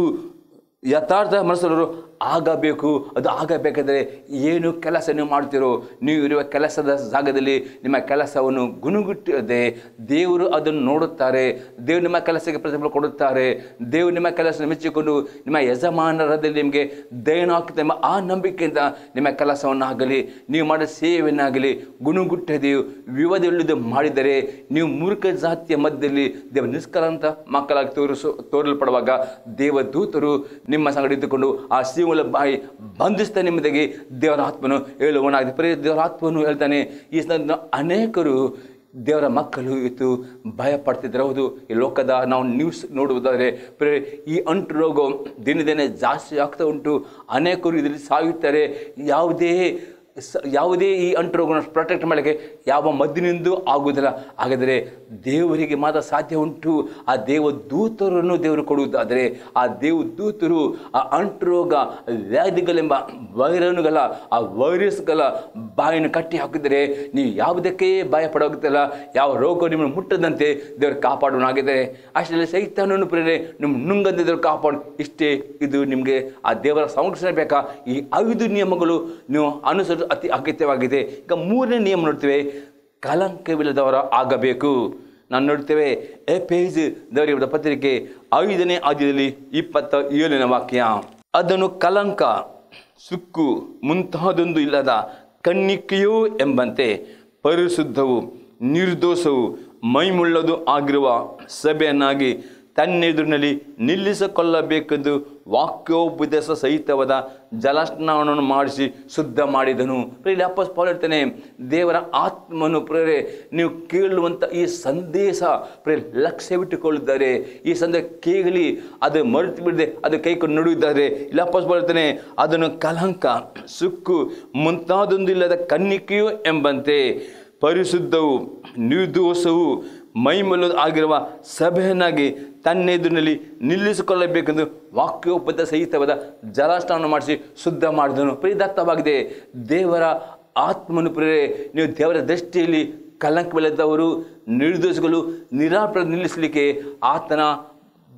ಯಥಾರ್ಥ ಮನಸ್ಸರು ಆಗಬೇಕು ಅದು ಆಗಬೇಕಾದರೆ ಏನು ಕೆಲಸ ನೀವು ಮಾಡ್ತೀರೋ ನೀವು ಇರುವ ಕೆಲಸದ ಜಾಗದಲ್ಲಿ ನಿಮ್ಮ ಕೆಲಸವನ್ನು ಗುಣಗುಟ್ಟದೆ ದೇವರು ಅದನ್ನು ನೋಡುತ್ತಾರೆ ದೇವರು ನಿಮ್ಮ ಕೆಲಸಕ್ಕೆ ಪ್ರತಿಫಲ ಕೊಡುತ್ತಾರೆ ದೇವರು ನಿಮ್ಮ ಕೆಲಸ ಮೆಚ್ಚಿಕೊಂಡು ನಿಮ್ಮ ಯಜಮಾನರದಲ್ಲಿ ನಿಮಗೆ ದಯನ ಹಾಕುತ್ತೆ ಎಂಬ ಆ ನಂಬಿಕೆಯಿಂದ ನಿಮ್ಮ ಕೆಲಸವನ್ನಾಗಲಿ ನೀವು ಮಾಡಿದ ಸೇವೆಯನ್ನಾಗಲಿ ಗುಣಗುಟ್ಟದೆಯು ವಿವಾದವಿಲ್ಲದೆ ಮಾಡಿದರೆ ನೀವು ಮೂರ್ಖ ಜಾತಿಯ ಮಧ್ಯದಲ್ಲಿ ದೇವ ನಿಷ್ಕಲಂತ ಮಕ್ಕಳಾಗಿ ತೋರಿಸು ತೋರಲ್ಪಡುವಾಗ ದೇವದೂತರು ನಿಮ್ಮ ಸಂಗಡ ಇದ್ದುಕೊಂಡು ಆ ಶಿವಲ ಬಾಯಿ ಬಂಧಿಸ್ತಾ ನಿಮ್ಮದಾಗಿ ದೇವರ ಆತ್ಮನು ಹೇಳುವನಾಗಿದೆ ಪ್ರಿಯ ದೇವರ ಆತ್ಮನು ಹೇಳ್ತಾನೆ ಈ ಸಂದರ್ಭ ಅನೇಕರು ದೇವರ ಮಕ್ಕಳು ಇವತ್ತು ಭಯ ಪಡ್ತಿದ್ರು ಹೌದು ಈ ಲೋಕದ ನಾವು ನ್ಯೂಸ್ ನೋಡುವುದಾದರೆ ಪ್ರಿಯ ಈ ಅಂಟು ರೋಗ ದಿನ ದಿನ ಜಾಸ್ತಿ ಆಗ್ತಾ ಉಂಟು ಅನೇಕರು ಇದರಲ್ಲಿ ಸಾಯುತ್ತಾರೆ ಯಾವುದೇ ಸ ಯಾವುದೇ ಈ ಅಂಟು ರೋಗವನ್ನು ಪ್ರೊಟೆಕ್ಟ್ ಮಾಡಲಿಕ್ಕೆ ಯಾವ ಮದ್ದಿನಿಂದ ಆಗುವುದಿಲ್ಲ ಹಾಗಾದರೆ ದೇವರಿಗೆ ಮಾತ್ರ ಸಾಧ್ಯ ಉಂಟು ಆ ದೇವ ದೂತರನ್ನು ದೇವರು ಕೊಡುವುದಾದರೆ ಆ ದೇವ ದೂತರು ಆ ಅಂಟು ರೋಗ ವ್ಯಾಧಿಗಳೆಂಬ ವೈರನುಗಳ ಆ ವೈರಸ್ಗಳ ಬಾಯನ್ನು ಕಟ್ಟಿ ಹಾಕಿದರೆ ನೀವು ಯಾವುದಕ್ಕೆ ಭಯ ಪಡೋಗುತ್ತಿಲ್ಲ ಯಾವ ರೋಗ ನಿಮ್ಮನ್ನು ಮುಟ್ಟದಂತೆ ದೇವರು ಕಾಪಾಡೋನಾಗಿದೆ ಅಷ್ಟರಲ್ಲಿ ಸೈತಾನನ್ನು ಪ್ರೇರಣೆ ನಿಮ್ಮ ನುಂಗದಿದ್ದರು ಕಾಪಾಡು ಇಷ್ಟೇ ಇದು ನಿಮಗೆ ಆ ದೇವರ ಸಂರಕ್ಷಣೆ ಬೇಕಾ ಈ ಐದು ನಿಯಮಗಳು ನೀವು ಅನುಸರಿಸ ಅತಿ ಅಗತ್ಯವಾಗಿದೆ ಈಗ ಮೂರನೇ ನಿಯಮ ನೋಡ್ತೇವೆ ಕಲಂಕವಿಲ್ಲದವರ ಆಗಬೇಕು ನಾನು ನೋಡ್ತೇವೆ ಎ ಪೇಜ್ ದೇವರ ಪತ್ರಿಕೆ ಐದನೇ ಆದ್ಯದಲ್ಲಿ ಇಪ್ಪತ್ತ ಏಳನೇ ವಾಕ್ಯ ಅದನ್ನು ಕಲಂಕ ಸುಕ್ಕು ಮುಂತಾದೊಂದು ಇಲ್ಲದ ಕಣ್ಣಿಕೆಯೋ ಎಂಬಂತೆ ಪರಿಶುದ್ಧವು ನಿರ್ದೋಷವು ಮೈಮುಳ್ಳದು ಆಗಿರುವ ಸಭೆಯನ್ನಾಗಿ ತನ್ನೆದುರಿನಲ್ಲಿ ನಿಲ್ಲಿಸಿಕೊಳ್ಳಬೇಕೆಂದು ವಾಕ್ಯೋಪದೇಶ ಸಹಿತವಾದ ಜಲಸ್ನಾನವನ್ನು ಮಾಡಿಸಿ ಶುದ್ಧ ಮಾಡಿದನು ಇಲ್ಲಿ ಅಪ್ಪ ಪೌಲ್ ಹೇಳ್ತಾನೆ ದೇವರ ಆತ್ಮನು ಪ್ರೇರೆ ನೀವು ಕೇಳುವಂಥ ಈ ಸಂದೇಶ ಪ್ರೇ ಲಕ್ಷ್ಯವಿಟ್ಟುಕೊಳ್ಳಿದ್ದಾರೆ ಈ ಸಂದೇಶ ಕೇಳಿ ಅದು ಮರೆತು ಬಿಡದೆ ಅದು ಕೈಕೊಂಡು ನಡುವಿದ್ದಾರೆ ಇಲ್ಲಿ ಅಪ್ಪ ಪೌಲ್ ಹೇಳ್ತಾನೆ ಅದನ್ನು ಕಲಂಕ ಸುಕ್ಕು ಮುಂತಾದೊಂದಿಲ್ಲದ ಕನ್ನಿಕೆಯು ಎಂಬಂತೆ ಪರಿಶುದ್ಧವು ನಿರ್ದೋಷವು ಮೈಮೂಲ ಆಗಿರುವ ಸಭೆಯನ್ನಾಗಿ ತನ್ನೆದುರಿನಲ್ಲಿ ನಿಲ್ಲಿಸಿಕೊಳ್ಳಬೇಕೆಂದು ವಾಕ್ಯೋಪದ ಸಹಿತವಾದ ಜಲಾಸ್ನಾನ ಮಾಡಿಸಿ ಶುದ್ಧ ಮಾಡಿದನು ಪ್ರಿಯದತ್ತವಾಗಿದೆ ದೇವರ ಆತ್ಮನು ಪ್ರೇರೆ ನೀವು ದೇವರ ದೃಷ್ಟಿಯಲ್ಲಿ ಕಲಂಕವಿಲ್ಲದವರು ನಿರ್ದೋಷಗಳು ನಿರಾಪರ ನಿಲ್ಲಿಸಲಿಕ್ಕೆ ಆತನ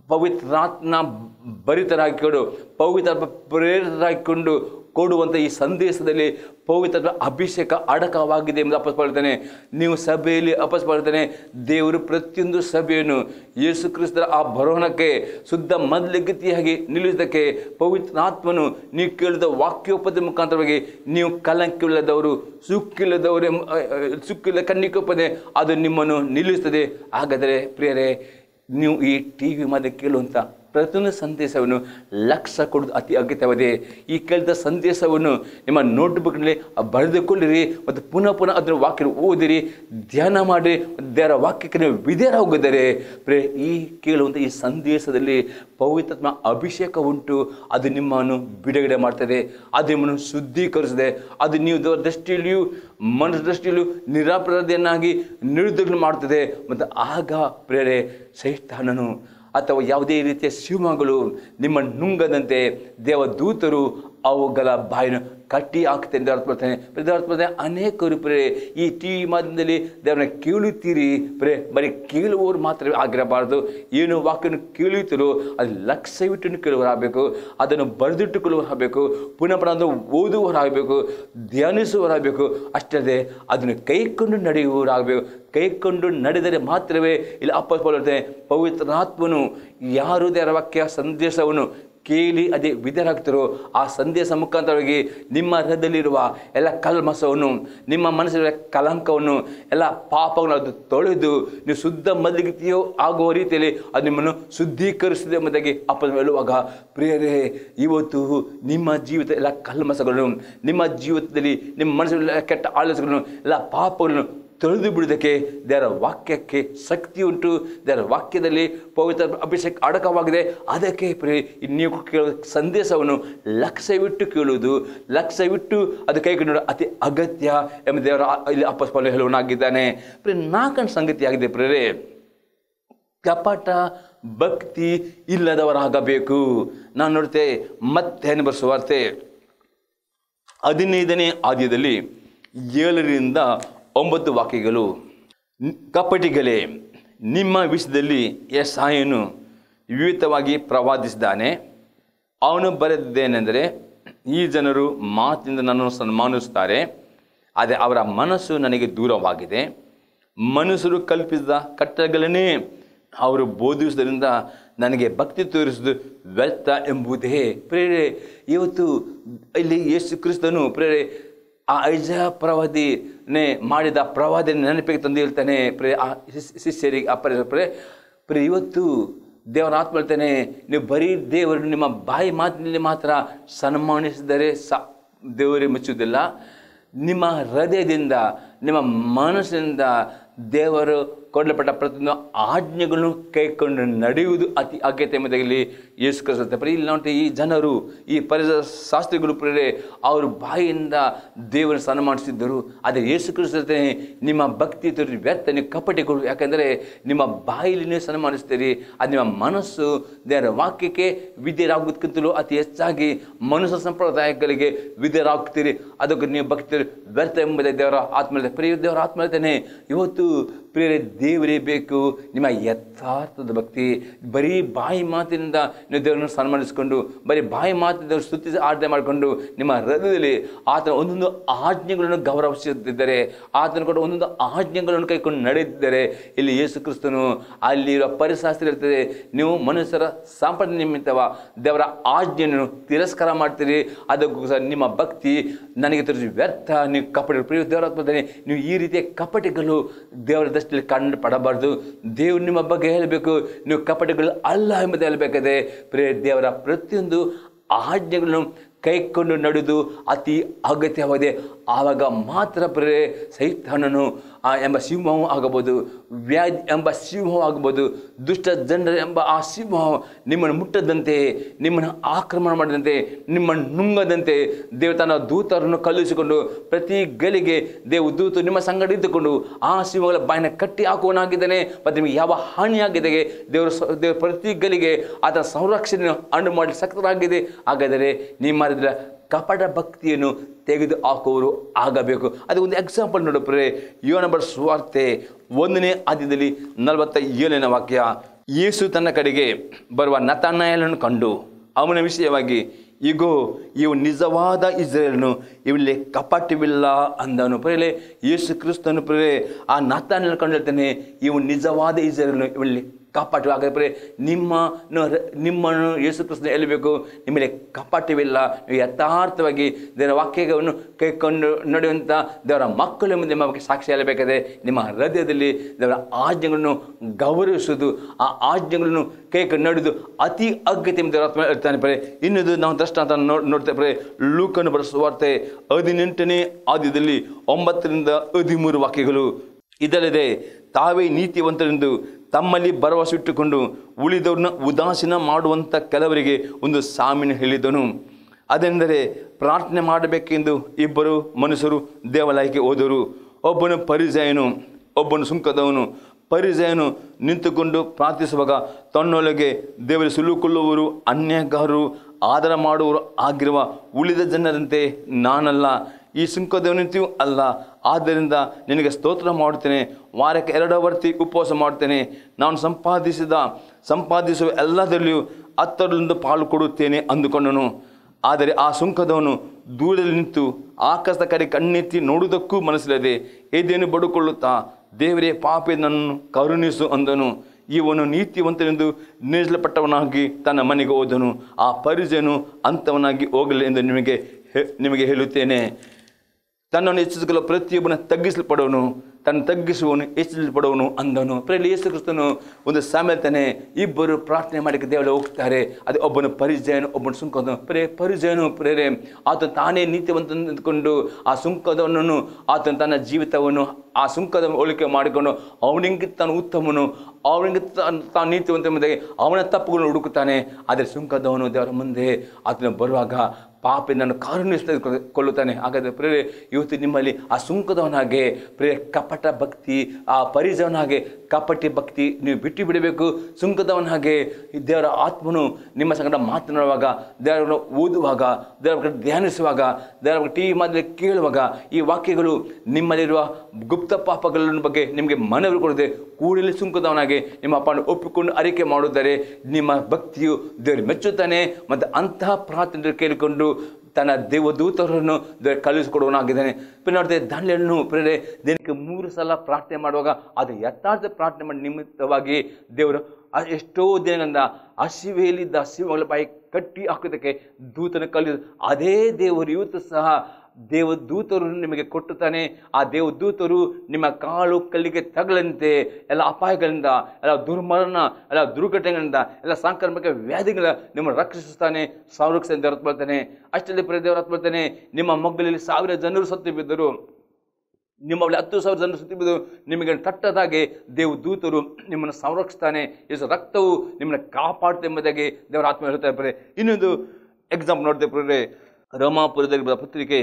ಪವಿತ್ರಾತ್ಮ ಭರಿತರಾಗಿಕೊಂಡು ಪವಿತ್ರ ಪ್ರೇರಿತರಾಗಿಕೊಂಡು ಕೊಡುವಂಥ ಈ ಸಂದೇಶದಲ್ಲಿ ಪವಿತ್ರ ಅಭಿಷೇಕ ಅಡಕವಾಗಿದೆ ಎಂದು ಅಪಸ್ಪಡ್ತಾನೆ ನೀವು ಸಭೆಯಲ್ಲಿ ಅಪಸ್ಪಡ್ತಾನೆ ದೇವರು ಪ್ರತಿಯೊಂದು ಸಭೆಯನ್ನು ಯೇಸು ಕ್ರಿಸ್ತರ ಆ ಬರೋಣಕ್ಕೆ ಶುದ್ಧ ಮೊದಲಗತಿಯಾಗಿ ನಿಲ್ಲಿಸೋದಕ್ಕೆ ಪವಿತ್ರಾತ್ಮನು ನೀವು ಕೇಳಿದ ವಾಕ್ಯೋಪದ ಮುಖಾಂತರವಾಗಿ ನೀವು ಕಲಂಕಿಲ್ಲದವರು ಸುಕ್ಕಿಲ್ಲದವರು ಎಂಬ- ಅ, ಅ, ಸುಕ್ಕಿಲ್ಲ ಕಣ್ಣಿಕೊಪ್ಪದೆ ಅದು ನಿಮ್ಮನ್ನು ನಿಲ್ಲಿಸ್ತದೆ ಹಾಗಾದರೆ ಪ್ರಿಯರೇ ನೀವು ಈ ಟಿ ವಿ ಮೇಲೆ ಕೇಳುವಂಥ ಪ್ರತಿಯೊಂದು ಸಂದೇಶವನ್ನು ಲಕ್ಷ ಕೊಡೋದು ಅತಿ ಅಗತ್ಯವಾಗಿದೆ ಈ ಕೇಳಿದ ಸಂದೇಶವನ್ನು ನಿಮ್ಮ ನೋಟ್ಬುಕ್ನಲ್ಲಿ ಬರೆದುಕೊಳ್ಳಿರಿ ಮತ್ತು ಪುನಃ ಪುನಃ ಅದರ ವಾಕ್ಯ ಓದಿರಿ ಧ್ಯಾನ ಮಾಡಿ ದೇವರ ವಾಕ್ಯಕ್ಕೆ ನೀವು ವಿಧೇಯರ ಹೋಗಿದ್ದಾರೆ ಪ್ರೇ ಈ ಕೇಳುವಂಥ ಈ ಸಂದೇಶದಲ್ಲಿ ಪವಿತ್ರಾತ್ಮ ಅಭಿಷೇಕ ಉಂಟು ಅದು ನಿಮ್ಮನ್ನು ಬಿಡುಗಡೆ ಮಾಡ್ತದೆ ಅದು ನಿಮ್ಮನ್ನು ಶುದ್ಧೀಕರಿಸಿದೆ ಅದು ನೀವು ದೇವರ ದೃಷ್ಟಿಯಲ್ಲಿಯೂ ಮನಸ್ಸ ದೃಷ್ಟಿಯಲ್ಲಿಯೂ ನಿರಾಪರಾಧಿಯನ್ನಾಗಿ ನಿರ್ದೋಷ ಮಾಡ್ತದೆ ಮತ್ತು ಆಗ ಪ್ರೇರೆ ಸೈತಾನನು ಅಥವಾ ಯಾವುದೇ ರೀತಿಯ ಸಿಂಹಗಳು ನಿಮ್ಮ ನುಂಗದಂತೆ ದೇವದೂತರು ಅವುಗಳ ಬಾಯಿನ ಕಟ್ಟಿ ಹಾಕ್ತೇನೆ ಅಂತ ಅರ್ಥ ಮಾಡ್ತಾನೆ ಪ್ರತಿ ಅರ್ಥ ಮಾಡ್ತಾನೆ ಅನೇಕರು ಪ್ರೇ ಈ ಟಿ ವಿ ಮಾಧ್ಯಮದಲ್ಲಿ ದೇವರನ್ನ ಕೇಳುತ್ತೀರಿ ಪ್ರೇ ಬರೀ ಕೇಳುವವರು ಮಾತ್ರವೇ ಆಗಿರಬಾರ್ದು ಏನು ವಾಕ್ಯವನ್ನು ಕೇಳುತ್ತೀರೋ ಅದು ಲಕ್ಷ್ಯವಿಟ್ಟು ಕೇಳುವರಾಗಬೇಕು ಅದನ್ನು ಬರೆದಿಟ್ಟುಕೊಳ್ಳುವರಾಗಬೇಕು ಪುನಃ ಪುನಃ ಅದನ್ನು ಓದುವರಾಗಬೇಕು ಧ್ಯಾನಿಸುವರಾಗಬೇಕು ಅಷ್ಟೇ ಅದನ್ನು ಕೈಕೊಂಡು ನಡೆಯುವವರಾಗಬೇಕು ಕೈಕೊಂಡು ನಡೆದರೆ ಮಾತ್ರವೇ ಇಲ್ಲಿ ಅಪ್ಪ ಪವಿತ್ರಾತ್ಮನು ಯಾರು ದೇವರ ವಾಕ್ಯ ಸಂದೇಶವನ್ನು ಕೇಳಿ ಅದೇ ವಿಧರಾಗ್ತಿರೋ ಆ ಸಂದೇಶ ಮುಖಾಂತರವಾಗಿ ನಿಮ್ಮ ಹೃದಯದಲ್ಲಿರುವ ಎಲ್ಲ ಕಲ್ಮಸವನ್ನು ನಿಮ್ಮ ಮನಸ್ಸಿನ ಕಲಂಕವನ್ನು ಎಲ್ಲ ಪಾಪವನ್ನು ಅದು ತೊಳೆದು ನೀವು ಶುದ್ಧ ಮಲ್ಲಿಗೆಯೋ ಆಗುವ ರೀತಿಯಲ್ಲಿ ಅದು ನಿಮ್ಮನ್ನು ಶುದ್ಧೀಕರಿಸಿದೆ ಎಂಬುದಾಗಿ ಅಪ್ಪ ಹೇಳುವಾಗ ಪ್ರಿಯರೇ ಇವತ್ತು ನಿಮ್ಮ ಜೀವಿತ ಎಲ್ಲ ಕಲ್ಮಸಗಳನ್ನು ನಿಮ್ಮ ಜೀವಿತದಲ್ಲಿ ನಿಮ್ಮ ಮನಸ್ಸಿನ ಕೆಟ್ಟ ಆಲೋಚನೆಗಳನ್ನು ಎಲ್ಲ ಪಾಪಗಳನ್ನು ತೊಳೆದು ಬಿಡುವುದಕ್ಕೆ ದೇವರ ವಾಕ್ಯಕ್ಕೆ ಶಕ್ತಿ ಉಂಟು ದೇವರ ವಾಕ್ಯದಲ್ಲಿ ಪವಿತ್ರ ಅಭಿಷೇಕ ಅಡಕವಾಗಿದೆ ಅದಕ್ಕೆ ಪ್ರಿಯ ನೀವು ಕೇಳುವ ಸಂದೇಶವನ್ನು ಲಕ್ಷ್ಯವಿಟ್ಟು ಕೇಳುವುದು ಲಕ್ಷ್ಯವಿಟ್ಟು ಅದು ಕೈಗೊಂಡು ಅತಿ ಅಗತ್ಯ ಎಂಬ ದೇವರ ಇಲ್ಲಿ ಅಪ್ಪಸ್ಪಾಲ ಹೇಳುವನಾಗಿದ್ದಾನೆ ಪ್ರಿಯ ನಾಲ್ಕನೇ ಸಂಗತಿ ಆಗಿದೆ ಪ್ರಿಯರೇ ಕಪಟ ಭಕ್ತಿ ಇಲ್ಲದವರಾಗಬೇಕು ನಾನು ನೋಡ್ತೆ ಮತ್ತೆ ಬರೆಸುವಾರ್ತೆ ಹದಿನೈದನೇ ಆದ್ಯದಲ್ಲಿ ಏಳರಿಂದ ಒಂಬತ್ತು ವಾಕ್ಯಗಳು ನ್- ಕಪಟಿಗಳೇ ನಿಮ್ಮ ವಿಷಯದಲ್ಲಿ ಯಸಾಯನು ವಿವಿಧವಾಗಿ ಪ್ರವಾದಿಸಿದ್ದಾನೆ ಅವನು ಬರೆದಿದ್ದೇನೆಂದರೆ ಈ ಜನರು ಮಾತಿನಿಂದ ನನ್ನನ್ನು ಸನ್ಮಾನಿಸುತ್ತಾರೆ ಆದರೆ ಅವರ ಮನಸ್ಸು ನನಗೆ ದೂರವಾಗಿದೆ ಮನುಷ್ಯರು ಕಲ್ಪಿಸಿದ ಕಟ್ಟಳೆಗಳನ್ನೇ ಅವರು ಬೋಧಿಸುವುದರಿಂದ ನನಗೆ ಭಕ್ತಿ ತೋರಿಸುವುದು ವ್ಯರ್ಥ ಎಂಬುದೇ ಪ್ರೇರೆ ಇವತ್ತು ಇಲ್ಲಿ ಯೇಸು ಕ್ರಿಸ್ತನು ಪ್ರೇರೆ ಆ ಐಜ ಪ್ರವಾದಿನೇ ಮಾಡಿದ ಪ್ರವಾದಿನ ನೆನಪಿಗೆ ತಂದು ಹೇಳ್ತಾನೆ ಪ್ರೇ ಆ ಶಿಸ್- ಶಿಷ್ಯರಿಗೆ ಅಪರ ಪ್ರೇ ಪ್ರೇ ಇವತ್ತು ದೇವರ ಆತ್ಮ ಹೇಳ್ತಾನೆ ನೀವು ಬರೀ ದೇವರು ನಿಮ್ಮ ಬಾಯಿ ಮಾತಿನಲ್ಲಿ ಮಾತ್ರ ಸನ್ಮಾನಿಸಿದರೆ ಸ ದೇವರೇ ಮುಚ್ಚುವುದಿಲ್ಲ ನಿಮ್ಮ ಹೃದಯದಿಂದ ನಿಮ್ಮ ಮನಸ್ಸಿನಿಂದ ದೇವರು ಕೊಡಲ್ಪಟ್ಟ ಪ್ರತಿಯೊಂದು ಆಜ್ಞೆಗಳನ್ನು ಕೈಕೊಂಡು ನಡೆಯುವುದು ಅತಿ ಅಗತ್ಯ ಎಂಬುದಾಗಿ ಯೇಸು ಕ್ರಿಸ್ತ ಪ್ರಿಯ ಇಲ್ಲಿ ನೋಡಿ ಈ ಜನರು ಈ ಪರಿಸರ ಶಾಸ್ತ್ರಿಗಳು ಪ್ರೇರೆ ಅವರು ಬಾಯಿಯಿಂದ ದೇವರನ್ನು ಸನ್ಮಾನಿಸಿದ್ದರು ಆದರೆ ಯೇಸು ಕ್ರಿಸ್ತನೇ ನಿಮ್ಮ ಭಕ್ತಿ ತೋರಿ ವ್ಯರ್ಥ ನೀವು ಕಪಟಿಗಳು ಯಾಕಂದರೆ ನಿಮ್ಮ ಬಾಯಲ್ಲಿ ನೀವು ಸನ್ಮಾನಿಸ್ತೀರಿ ಅದು ನಿಮ್ಮ ಮನಸ್ಸು ದೇವರ ವಾಕ್ಯಕ್ಕೆ ವಿದ್ಯರಾಗೋದಕ್ಕಿಂತಲೂ ಅತಿ ಹೆಚ್ಚಾಗಿ ಮನುಷ್ಯ ಸಂಪ್ರದಾಯಗಳಿಗೆ ವಿದ್ಯರಾಗ್ತೀರಿ ಅದಕ್ಕೆ ನೀವು ಭಕ್ತಿ ವ್ಯರ್ಥ ಎಂಬುದೇ ದೇವರ ಆತ್ಮ ಪ್ರಿಯ ದೇವರ ಆತ್ಮ ಹೇಳ್ತಾನೆ ಇವತ್ತು ಪ್ರಿಯರೇ ದೇವರೇ ಬೇಕು ನಿಮ್ಮ ಯಥಾರ್ಥದ ಭಕ್ತಿ ಬರೀ ಬಾಯಿ ಮಾತಿನಿಂದ ನೀವು ದೇವರನ್ನು ಸನ್ಮಾನಿಸಿಕೊಂಡು ಬರೀ ಬಾಯಿ ಮಾತಿನಿಂದ ಸ್ತುತಿಸಿ ಆಜ್ಞೆ ಮಾಡಿಕೊಂಡು ನಿಮ್ಮ ಹೃದಯದಲ್ಲಿ ಆತನ ಒಂದೊಂದು ಆಜ್ಞೆಗಳನ್ನು ಗೌರವಿಸುತ್ತಿದ್ದಾರೆ ಆತನ ಕೂಡ ಒಂದೊಂದು ಆಜ್ಞೆಗಳನ್ನು ಕೈಕೊಂಡು ನಡೆದಿದ್ದಾರೆ ಇಲ್ಲಿ ಯೇಸು ಕ್ರಿಸ್ತನು ಅಲ್ಲಿರೋ ಪರಿಶಾಸ್ತ್ರ ಇರ್ತದೆ ನೀವು ಮನುಷ್ಯರ ಸಂಪ್ರದಾಯ ನಿಮಿತ್ತವ ದೇವರ ಆಜ್ಞೆಯನ್ನು ತಿರಸ್ಕಾರ ಮಾಡ್ತೀರಿ ಅದಕ್ಕೋಸ್ಕರ ನಿಮ್ಮ ಭಕ್ತಿ ನನಗೆ ತೋರಿಸಿ ವ್ಯರ್ಥ ನೀವು ಕಪಟ ಪ್ರಿಯ ದೇವರ ಆತ್ಮದಲ್ಲಿ ನೀವು ಈ ರೀತಿಯ ಕಪಟಿಗಳು ದೇವರ ದೃಷ್ಟಿಯಲ್ಲಿ ಕಂಡು ಪಡಬಾರ್ದು ದೇವರು ನಿಮ್ಮ ಬಗ್ಗೆ ಹೇಳಬೇಕು ನೀವು ಕಪಟಿಗಳು ಅಲ್ಲ ಎಂಬುದು ಹೇಳಬೇಕಾದ್ರೆ ಪ್ರಿಯ ದೇವರ ಪ್ರತಿಯೊಂದು ಆಜ್ಞೆಗಳನ್ನು ಕೈಕೊಂಡು ನಡೆದು ಅತಿ ಅಗತ್ಯವಾಗಿದೆ ಆವಾಗ ಮಾತ್ರ ಪ್ರಿಯರೇ ಸೈತಾನನು ಆ ಎಂಬ ಸಿಂಹವು ಆಗಬಹುದು ವ್ಯಾಧಿ ಎಂಬ ಸಿಂಹವು ಆಗಬಹುದು ದುಷ್ಟ ಜನರ ಎಂಬ ಆ ಸಿಂಹವು ನಿಮ್ಮನ್ನು ಮುಟ್ಟದಂತೆ ನಿಮ್ಮನ್ನು ಆಕ್ರಮಣ ಮಾಡದಂತೆ ನಿಮ್ಮನ್ನು ನುಂಗದಂತೆ ದೇವ ತನ್ನ ದೂತರನ್ನು ಕಳುಹಿಸಿಕೊಂಡು ಪ್ರತಿ ಗಳಿಗೆ ದೇವ ದೂತ ನಿಮ್ಮ ಸಂಗಡ ಇದ್ದುಕೊಂಡು ಆ ಸಿಂಹಗಳ ಬಾಯಿನ ಕಟ್ಟಿ ಹಾಕುವನಾಗಿದ್ದಾನೆ ಮತ್ತು ನಿಮಗೆ ಯಾವ ಹಾನಿಯಾಗಿದೆ ದೇವರು ಸ- ದೇವರು ಪ್ರತಿ ಗಲಿಗೆ ಆತನ ಸಂರಕ್ಷಣೆಯನ್ನು ಅಣು ಮಾಡಿ ಸಕ್ತರಾಗಿದೆ ಹಾಗಾದರೆ ನಿಮ್ಮ ಮಾಡಿದ್ರೆ ಕಪಟ ಭಕ್ತಿಯನ್ನು ತೆಗೆದು ಹಾಕುವರು ಆಗಬೇಕು ಅದು ಒಂದು ಎಕ್ಸಾಂಪಲ್ ನೋಡಪ್ರೆ ಯೋನ ಬರ್ ಸ್ವಾರ್ತೆ ಒಂದನೇ ಆದ್ಯದಲ್ಲಿ ನಲವತ್ತ ಏಳನೇ ವಾಕ್ಯ ಯೇಸು ತನ್ನ ಕಡೆಗೆ ಬರುವ ನತನಾಯಲನ್ನು ಕಂಡು ಅವನ ವಿಷಯವಾಗಿ ಈಗೋ ಇವು ನಿಜವಾದ ಇಸ್ರೇಲನು ಇವಲ್ಲಿ ಕಪಟವಿಲ್ಲ ಅಂದನು ಪ್ರೇಲೆ ಯೇಸು ಕ್ರಿಸ್ತನು ಪ್ರೇಲೆ ಆ ನತಾನನ್ನು ಕಂಡು ಹೇಳ್ತಾನೆ ಇವು ನಿಜವಾದ ಇಸ್ರೇಲನು ಇವಲ್ಲಿ ಕಪಟ ಹಾಗಾದ್ರೆ ನಿಮ್ಮ ನಿಮ್ಮನ್ನು ಯೇಸು ಕ್ರಿಸ್ತನ ಎಲ್ಲಿಬೇಕು ನಿಮ್ಮಲ್ಲಿ ಕಪಟವಿಲ್ಲ ನೀವು ಯಥಾರ್ಥವಾಗಿ ದೇವರ ವಾಕ್ಯವನ್ನು ಕೈಕೊಂಡು ನಡೆಯುವಂಥ ದೇವರ ಮಕ್ಕಳ ಮುಂದೆ ನಿಮ್ಮ ಬಗ್ಗೆ ಸಾಕ್ಷಿ ಹೇಳಬೇಕಾದ್ರೆ ನಿಮ್ಮ ಹೃದಯದಲ್ಲಿ ದೇವರ ಆಜ್ಞೆಗಳನ್ನು ಗೌರವಿಸುವುದು ಆ ಆಜ್ಞೆಗಳನ್ನು ಕೈಕೊಂಡು ನಡೆದು ಅತಿ ಅಗತ್ಯ ದೇವರ ಆತ್ಮ ಹೇಳ್ತಾನೆ ಪರೇ ಇನ್ನೊಂದು ನಾವು ದೃಷ್ಟಾಂತ ನೋಡ್ ನೋಡ್ತೇವೆ ಪರೇ ಲೂಕನ್ನು ಬರೆಸುವಾರ್ತೆ ಹದಿನೆಂಟನೇ ಆದ್ಯದಲ್ಲಿ ಒಂಬತ್ತರಿಂದ ಹದಿಮೂರು ವಾಕ್ಯಗಳು ಇದಲ್ಲದೆ ತಾವೇ ನೀತಿವಂತರೆಂದು ತಮ್ಮಲ್ಲಿ ಭರವಸೆ ಇಟ್ಟುಕೊಂಡು ಉಳಿದವ್ರನ್ನ ಉದಾಸೀನ ಮಾಡುವಂಥ ಕೆಲವರಿಗೆ ಒಂದು ಸಾಮಿನ ಹೇಳಿದನು ಅದೆಂದರೆ ಪ್ರಾರ್ಥನೆ ಮಾಡಬೇಕೆಂದು ಇಬ್ಬರು ಮನುಷ್ಯರು ದೇವಾಲಯಕ್ಕೆ ಹೋದರು ಒಬ್ಬನು ಪರಿಜಯನು ಒಬ್ಬನು ಸುಂಕದವನು ಪರಿಜಯನು ನಿಂತುಕೊಂಡು ಪ್ರಾರ್ಥಿಸುವಾಗ ತನ್ನೊಳಗೆ ದೇವರ ಸುಲುಕೊಳ್ಳುವವರು ಅನ್ಯಗಾರರು ಆದರ ಮಾಡುವವರು ಆಗಿರುವ ಉಳಿದ ಜನರಂತೆ ನಾನಲ್ಲ ಈ ಸುಂಕದವನಿಂತೆಯೂ ಅಲ್ಲ ಆದ್ದರಿಂದ ನಿನಗೆ ಸ್ತೋತ್ರ ಮಾಡುತ್ತೇನೆ ವಾರಕ್ಕೆ ಎರಡು ವರ್ತಿ ಉಪವಾಸ ಮಾಡ್ತೇನೆ ನಾನು ಸಂಪಾದಿಸಿದ ಸಂಪಾದಿಸುವ ಎಲ್ಲದರಲ್ಲಿಯೂ ಹತ್ತರಲ್ಲಿಂದ ಪಾಲು ಕೊಡುತ್ತೇನೆ ಅಂದುಕೊಂಡನು ಆದರೆ ಆ ಸುಂಕದವನು ದೂರದಲ್ಲಿ ನಿಂತು ಆಕಾಶದ ಕಡೆ ಕಣ್ಣೆತ್ತಿ ನೋಡುವುದಕ್ಕೂ ಮನಸ್ಸಿಲ್ಲದೆ ಏದೇನು ಬಡುಕೊಳ್ಳುತ್ತಾ ದೇವರೇ ಪಾಪಿ ನನ್ನನ್ನು ಕರುಣಿಸು ಅಂದನು ಇವನು ನೀತಿವಂತನೆಂದು ನಿರ್ಜಲಪಟ್ಟವನಾಗಿ ತನ್ನ ಮನೆಗೆ ಹೋದನು ಆ ಪರಿಜನು ಅಂಥವನಾಗಿ ಹೋಗಲಿ ಎಂದು ನಿಮಗೆ ಹೇ- ನಿಮಗೆ ಹೇಳುತ್ತೇನೆ ತನ್ನನ್ನು ಹೆಚ್ಚಿಸಲು ಪ್ರತಿಯೊಬ್ಬನ ತಗ್ಗಿಸಲ್ಪಡೋನು ತನ್ನ ತಗ್ಗಿಸುವವನು ಹೆಚ್ಚಿಸಲ್ಪಡುವನು ಅಂದನು ಪ್ರೇಲಿ ಯೇಸು ಕ್ರಿಸ್ತನು ಒಂದು ಸಾಮೆಲ್ತಾನೆ ಇಬ್ಬರು ಪ್ರಾರ್ಥನೆ ಮಾಡಿಕ್ಕೆ ದೇವರ ಹೋಗ್ತಾರೆ ಅದು ಒಬ್ಬನು ಪರಿಚಯನು ಒಬ್ಬನು ಸುಂಕದನು ಪ್ರೇ ಪರಿಚಯನು ಪ್ರೇರೆ ಆತ ತಾನೇ ನೀತಿವಂತ ನಿಂತ್ಕೊಂಡು ಆ ಸುಂಕದವನನ್ನು ಆತನ ತನ್ನ ಜೀವಿತವನ್ನು ಆ ಸುಂಕದ ಹೋಲಿಕೆ ಮಾಡಿಕೊಂಡು ಅವನಿಗೆ ತಾನು ಉತ್ತಮನು ಅವನಿಗೆ ತಾನು ತಾನು ನೀತಿವಂತ ಎಂಬುದಾಗಿ ಅವನ ತಪ್ಪುಗಳನ್ನು ಹುಡುಕುತ್ತಾನೆ ಆದರೆ ಸುಂಕದವನು ದೇವರ ಮುಂದೆ ಆತನ ಬರುವಾಗ ಪಾಪಿ ನನ್ನ ಕಾರುಣ್ಯ ಕೊಳ್ಳುತ್ತಾನೆ ಹಾಗಾದರೆ ಪ್ರೇರೆ ಇವತ್ತು ನಿಮ್ಮಲ್ಲಿ ಆ ಸುಂಕದವನಾಗೆ ಪ್ರೇ ಕಪಟ ಭಕ್ತಿ ಆ ಪರಿಜವನಾಗೆ ಕಪಟಿ ಭಕ್ತಿ ನೀವು ಬಿಟ್ಟು ಬಿಡಬೇಕು ಸುಂಕದವನ ಹಾಗೆ ಈ ದೇವರ ಆತ್ಮನು ನಿಮ್ಮ ಸಂಗಡ ಮಾತನಾಡುವಾಗ ದೇವರನ್ನು ಓದುವಾಗ ದೇವರ ಬಗ್ಗೆ ಧ್ಯಾನಿಸುವಾಗ ದೇವರ ಬಗ್ಗೆ ಟಿ ವಿ ಮಾದಲ್ಲಿ ಕೇಳುವಾಗ ಈ ವಾಕ್ಯಗಳು ನಿಮ್ಮಲ್ಲಿರುವ ಗುಪ್ತ ಪಾಪಗಳ ಬಗ್ಗೆ ನಿಮಗೆ ಮನವಿ ಕೊಡದೆ ಕೂಡಲೇ ಸುಂಕದವನಾಗಿ ನಿಮ್ಮ ಅಪ್ಪನ ಒಪ್ಪಿಕೊಂಡು ಅರಿಕೆ ಮಾಡುತ್ತಾರೆ ನಿಮ್ಮ ಭಕ್ತಿಯು ದೇವರು ಮೆಚ್ಚುತ್ತಾನೆ ಮತ್ತು ಅಂತಹ ಪ್ರಾರ್ಥನೆ ಕೇಳಿಕೊಂಡು ತನ್ನ ದೇವದೂತರನ್ನು ದೇವರು ಕಳುಹಿಸಿಕೊಡುವನಾಗಿದ್ದಾನೆ ನೋಡಿದೆ ದಾನಿಯನ್ನು ಪ್ರೇರೆ ದಿನಕ್ಕೆ ಮೂರು ಸಲ ಪ್ರಾರ್ಥನೆ ಮಾಡುವಾಗ ಅದು ಯಥಾರ್ಥ ಪ್ರಾರ್ಥನೆ ಮಾಡಿ ನಿಮಿತ್ತವಾಗಿ ದೇವರು ಆ ಎಷ್ಟೋ ದಿನಗಳಿಂದ ಹಸಿವೆಯಲ್ಲಿದ್ದ ಹಸಿವುಗಳ ಬಾಯಿ ಕಟ್ಟಿ ಹಾಕೋದಕ್ಕೆ ದೂತನ ಕಲಿಯೋದು ಅದೇ ದೇವರು ಇವತ್ತು ಸಹ ದೇವದೂತರು ನಿಮಗೆ ಕೊಟ್ಟುತ್ತಾನೆ ಆ ದೇವದೂತರು ನಿಮ್ಮ ಕಾಲು ಕಲ್ಲಿಗೆ ತಗಲಂತೆ ಎಲ್ಲ ಅಪಾಯಗಳಿಂದ ಎಲ್ಲ ದುರ್ಮರಣ ಎಲ್ಲ ದುರ್ಘಟನೆಗಳಿಂದ ಎಲ್ಲ ಸಾಂಕ್ರಾಮಿಕ ವ್ಯಾಧಿಗಳ ನಿಮ್ಮನ್ನು ರಕ್ಷಿಸುತ್ತಾನೆ ಸಂರಕ್ಷಣೆ ದೇವರ ಬರ್ತಾನೆ ಅಷ್ಟರಲ್ಲಿ ಪ್ರಿಯ ದೇವರ ಬರ್ತಾನೆ ನಿಮ್ಮ ಮಗ್ಗಲಲ್ಲಿ ಸಾವಿರ ಜನರು ಸತ್ತು ಬಿದ್ದರು ನಿಮ್ಮಲ್ಲಿ ಹತ್ತು ಸಾವಿರ ಜನರು ಸುತ್ತಿ ಬಿದ್ದು ನಿಮಗೆ ತಟ್ಟದಾಗೆ ದೇವ ದೂತರು ನಿಮ್ಮನ್ನು ಸಂರಕ್ಷಿಸ್ತಾನೆ ಎಷ್ಟು ರಕ್ತವು ನಿಮ್ಮನ್ನು ಕಾಪಾಡುತ್ತೆ ಎಂಬುದಾಗಿ ದೇವರ ಆತ್ಮ ಹೇಳ್ತಾ ಇರ್ತಾರೆ ಇನ್ನೊಂದು ಎಕ್ಸಾಂಪಲ್ ನೋಡ್ತಾ ಇರ್ತಾರೆ ರಮಾಪುರದಲ್ಲಿ ಬರೆದ ಪತ್ರಿಕೆ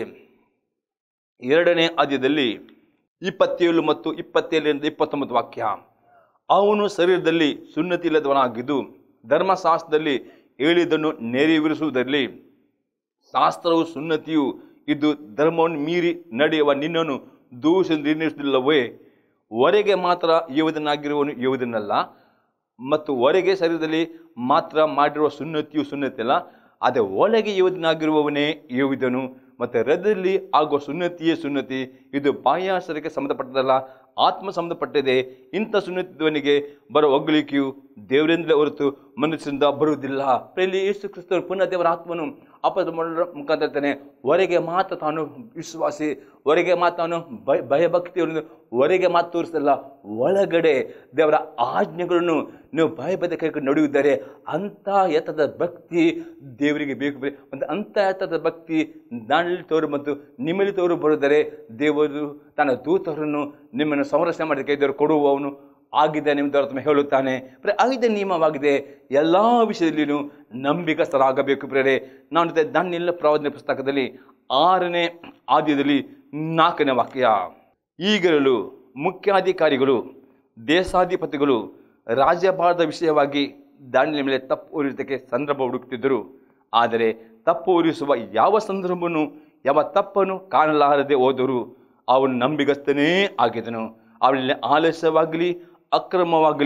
ಎರಡನೇ ಆದ್ಯದಲ್ಲಿ ಇಪ್ಪತ್ತೇಳು ಮತ್ತು ಇಪ್ಪತ್ತೇಳರಿಂದ ಇಪ್ಪತ್ತೊಂಬತ್ತು ವಾಕ್ಯ ಅವನು ಶರೀರದಲ್ಲಿ ಸುನ್ನತಿ ಇಲ್ಲದವನಾಗಿದ್ದು ಧರ್ಮಶಾಸ್ತ್ರದಲ್ಲಿ ಹೇಳಿದ್ದನ್ನು ನೆರವೇರಿಸುವುದರಲ್ಲಿ ಶಾಸ್ತ್ರವು ಸುನ್ನತಿಯು ಇದು ಧರ್ಮವನ್ನು ಮೀರಿ ನಡೆಯುವ ನಿನ್ನನ್ನು ದೋಷ ನಿರ್ಣಯಿಸುವುದಿಲ್ಲವೇ ಹೊರಗೆ ಮಾತ್ರ ಯುವದನಾಗಿರುವವನು ಯುವದನಲ್ಲ ಮತ್ತು ಹೊರಗೆ ಶರೀರದಲ್ಲಿ ಮಾತ್ರ ಮಾಡಿರುವ ಸುನ್ನತಿಯು ಸುನ್ನತಿ ಅಲ್ಲ ಅದೇ ಒಳಗೆ ಯುವದನಾಗಿರುವವನೇ ಯುವಿದನು ಮತ್ತು ಹೃದಯದಲ್ಲಿ ಆಗುವ ಸುನ್ನತಿಯೇ ಸುನ್ನತಿ ಇದು ಬಾಹ್ಯಾಸರಕ್ಕೆ ಸಂಬಂಧಪಟ್ಟದಲ್ಲ ಆತ್ಮ ಸಂಬಂಧಪಟ್ಟಿದೆ ಇಂಥ ಸುನ್ನತಿಯವನಿಗೆ ಬರೋ ಒಗ್ಗಲಿಕೆಯು ದೇವರಿಂದಲೇ ಹೊರತು ಮನುಷ್ಯರಿಂದ ಬರುವುದಿಲ್ಲ ಪ್ರೇಲಿ ಯೇಸು ಕ್ರಿಸ್ತರು ಪುನಃ ದೇವರ ಆತ್ಮನು ಅಪದ ಮುಖಾಂತರ ಹೇಳ್ತಾನೆ ಹೊರಗೆ ಮಾತ್ರ ತಾನು ವಿಶ್ವಾಸಿ ಹೊರಗೆ ಮಾತ್ರ ತಾನು ಭಯ ಭಯಭಕ್ತಿಯನ್ನು ಹೊರಗೆ ಮಾತು ತೋರಿಸಲ್ಲ ಒಳಗಡೆ ದೇವರ ಆಜ್ಞೆಗಳನ್ನು ನೀವು ಭಯಭದ ಕೈ ನಡೆಯುತ್ತಾರೆ ಅಂಥ ಎತ್ತದ ಭಕ್ತಿ ದೇವರಿಗೆ ಬೇಕು ಮತ್ತು ಅಂಥ ಎತ್ತದ ಭಕ್ತಿ ನಾನಲ್ಲಿ ತೋರು ಮತ್ತು ನಿಮ್ಮಲ್ಲಿ ತೋರು ಬರುತ್ತಾರೆ ದೇವರು ತನ್ನ ದೂತರನ್ನು ನಿಮ್ಮನ್ನು ಸಂರಕ್ಷಣೆ ಮಾಡಿದ ದೇವರು ಕೊಡುವವನು ಆಗಿದ್ದ ನಿಮ್ಮ ದೇವರ ಹೇಳುತ್ತಾನೆ ಪ್ರೆ ಆಗಿದ್ದ ನಿಯಮವಾಗಿದೆ ಎಲ್ಲ ವಿಷಯದಲ್ಲಿಯೂ ನಂಬಿಕಸ್ಥರಾಗಬೇಕು ಪ್ರೇರೆ ನಾನು ದಾನಿಲ್ಲ ಪ್ರವಾದನೆ ಪುಸ್ತಕದಲ್ಲಿ ಆರನೇ ಆದ್ಯದಲ್ಲಿ ನಾಲ್ಕನೇ ವಾಕ್ಯ ಈಗಿರಲು ಮುಖ್ಯಾಧಿಕಾರಿಗಳು ದೇಶಾಧಿಪತಿಗಳು ರಾಜ್ಯಭಾರದ ವಿಷಯವಾಗಿ ದಾನಿಯ ಮೇಲೆ ತಪ್ಪು ಹೊರಿಸೋದಕ್ಕೆ ಸಂದರ್ಭ ಹುಡುಕ್ತಿದ್ದರು ಆದರೆ ತಪ್ಪು ಹೊರಿಸುವ ಯಾವ ಸಂದರ್ಭವನ್ನು ಯಾವ ತಪ್ಪನ್ನು ಕಾಣಲಾರದೆ ಹೋದರು ಅವನು ನಂಬಿಗಸ್ತನೇ ಆಗಿದನು ಅವನಲ್ಲಿ ಆಲಸ್ಯವಾಗಲಿ ಅಕ್ರಮವಾಗಲಿ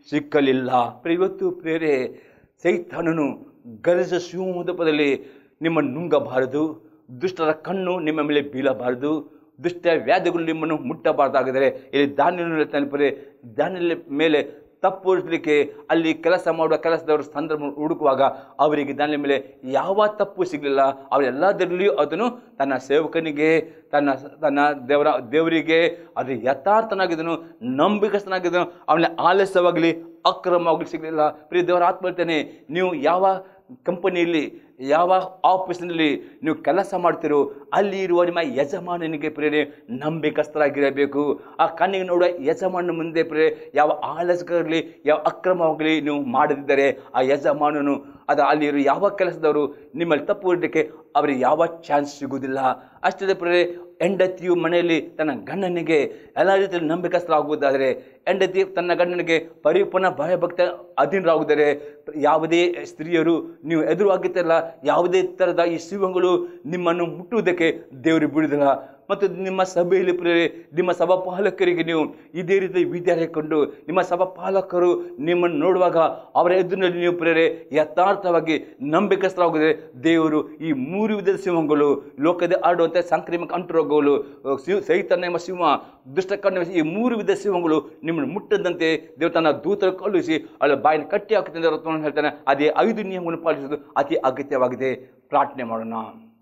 ಸಿಕ್ಕಲಿಲ್ಲ ಪ್ರಿಯ, ಇವತ್ತು ಪ್ರೇರೆ ಸೈತಾನನು ಗರಜ ಶಿವಮೂದಪದಲ್ಲಿ ನಿಮ್ಮನ್ನು ನುಂಗಬಾರದು ದುಷ್ಟರ ಕಣ್ಣು ನಿಮ್ಮ ಮೇಲೆ ಬೀಳಬಾರದು ದುಷ್ಟ ವ್ಯಾಧಿಗಳು ನಿಮ್ಮನ್ನು ಮುಟ್ಟಬಾರ್ದಾಗಿದ್ದರೆ ಇಲ್ಲಿ ದಾನಿಯ ತಲುಪರೆ ದಾನಿಯ ಮೇಲೆ ತಪ್ಪು ಹೊರಿಸಲಿಕ್ಕೆ ಅಲ್ಲಿ ಕೆಲಸ ಮಾಡುವ ಕೆಲಸದವರು ಸಂದರ್ಭ ಹುಡುಕುವಾಗ ಅವರಿಗೆ ದಾನಿಯ ಮೇಲೆ ಯಾವ ತಪ್ಪು ಸಿಗಲಿಲ್ಲ ಅವರೆಲ್ಲದರಲ್ಲಿಯೂ ಅದನ್ನು ತನ್ನ ಸೇವಕನಿಗೆ ತನ್ನ ತನ್ನ ದೇವರ ದೇವರಿಗೆ ಅದು ಯಥಾರ್ಥನಾಗಿದ್ದನು ನಂಬಿಕಸ್ಥನಾಗಿದ್ದನು ಅವನ ಆಲಸ್ಯವಾಗಲಿ ಅಕ್ರಮವಾಗಲಿ ಸಿಗಲಿಲ್ಲ ಪ್ರಿಯ ದೇವರ ಆತ್ಮ ಹೇಳ್ತಾನೆ ನೀವು ಯಾವ ಕಂಪನಿಯಲ್ಲಿ ಯಾವ ಆಫೀಸ್ನಲ್ಲಿ ನೀವು ಕೆಲಸ ಮಾಡ್ತೀರೋ ಅಲ್ಲಿ ಇರುವ ನಿಮ್ಮ ಯಜಮಾನನಿಗೆ ಪ್ರೇರೆ ನಂಬಿಕಸ್ಥರಾಗಿರಬೇಕು ಆ ಕಣ್ಣಿಗೆ ನೋಡುವ ಯಜಮಾನ ಮುಂದೆ ಪ್ರೇರೆ ಯಾವ ಆಲಸ್ಯವಾಗಲಿ ಯಾವ ಅಕ್ರಮವಾಗಲಿ ನೀವು ಮಾಡದಿದ್ದರೆ ಆ ಯಜಮಾನನು ಅದು ಅಲ್ಲಿರೋ ಯಾವ ಕೆಲಸದವರು ನಿಮ್ಮಲ್ಲಿ ತಪ್ಪು ಹೊರಡಲಿಕ್ಕೆ ಅವರಿಗೆ ಯಾವ ಚಾನ್ಸ್ ಸಿಗುವುದಿಲ್ಲ ಅಷ್ಟೇ ಪ್ರೇರೆ ಹೆಂಡತಿಯು ಮನೆಯಲ್ಲಿ ತನ್ನ ಗಂಡನಿಗೆ ಎಲ್ಲ ರೀತಿಯಲ್ಲಿ ನಂಬಿಕಸ್ಥರಾಗುವುದಾದರೆ ಹೆಂಡತಿ ತನ್ನ ಗಂಡನಿಗೆ ಪರಿಪೂರ್ಣ ಭಯಭಕ್ತ ಅಧೀನರಾಗುತ್ತಾರೆ ಯಾವುದೇ ಸ್ತ್ರೀಯರು ನೀವು ಎದುರುವಾಗಿದ್ದಲ್ಲ ಯಾವುದೇ ಥರದ ಈ ಶಿವಗಳು ನಿಮ್ಮನ್ನು ಮುಟ್ಟುವುದಕ್ಕೆ ದೇವರು ಬಿಡುವುದಿಲ್ಲ ಮತ್ತು ನಿಮ್ಮ ಸಭೆಯಲ್ಲಿ ಪ್ರೇರೆ ನಿಮ್ಮ ಸಭಾಪಾಲಕರಿಗೆ ನೀವು ಇದೇ ರೀತಿ ವಿದ್ಯಾಲಯಕೊಂಡು ನಿಮ್ಮ ಸಭಾಪಾಲಕರು ನಿಮ್ಮನ್ನು ನೋಡುವಾಗ ಅವರ ಎದುರಿನಲ್ಲಿ ನೀವು ಪ್ರೇರೆ ಯಥಾರ್ಥವಾಗಿ ನಂಬಿಕಸ್ಥರಾಗುತ್ತದೆ ದೇವರು ಈ ಮೂರು ವಿಧದ ಸಿಂಹಗಳು ಲೋಕದ ಆಡುವಂಥ ಸಾಂಕ್ರಾಮಿಕ ಅಂಟುರೋಗಗಳು ಶಿವ ಸೈತನ್ಯ ಎಂಬ ಸಿಂಹ ದುಷ್ಟಕಣ್ಣ ಈ ಮೂರು ವಿಧ ಸಿಂಹಗಳು ನಿಮ್ಮನ್ನು ಮುಟ್ಟದಂತೆ ದೇವರು ತನ್ನ ದೂತರ ಕಳುಹಿಸಿ ಅಲ್ಲಿ ಬಾಯಿನ ಕಟ್ಟಿ ಹಾಕುತ್ತದೆ ಅಂತ ಹೇಳ್ತಾನೆ ಅದೇ ಐದು ನಿಯಮವನ್ನು ಪಾಲಿಸುವುದು ಅತಿ ಅಗತ್ಯವಾಗಿದೆ ಪ್ರಾರ್ಥನೆ ಮಾಡೋಣ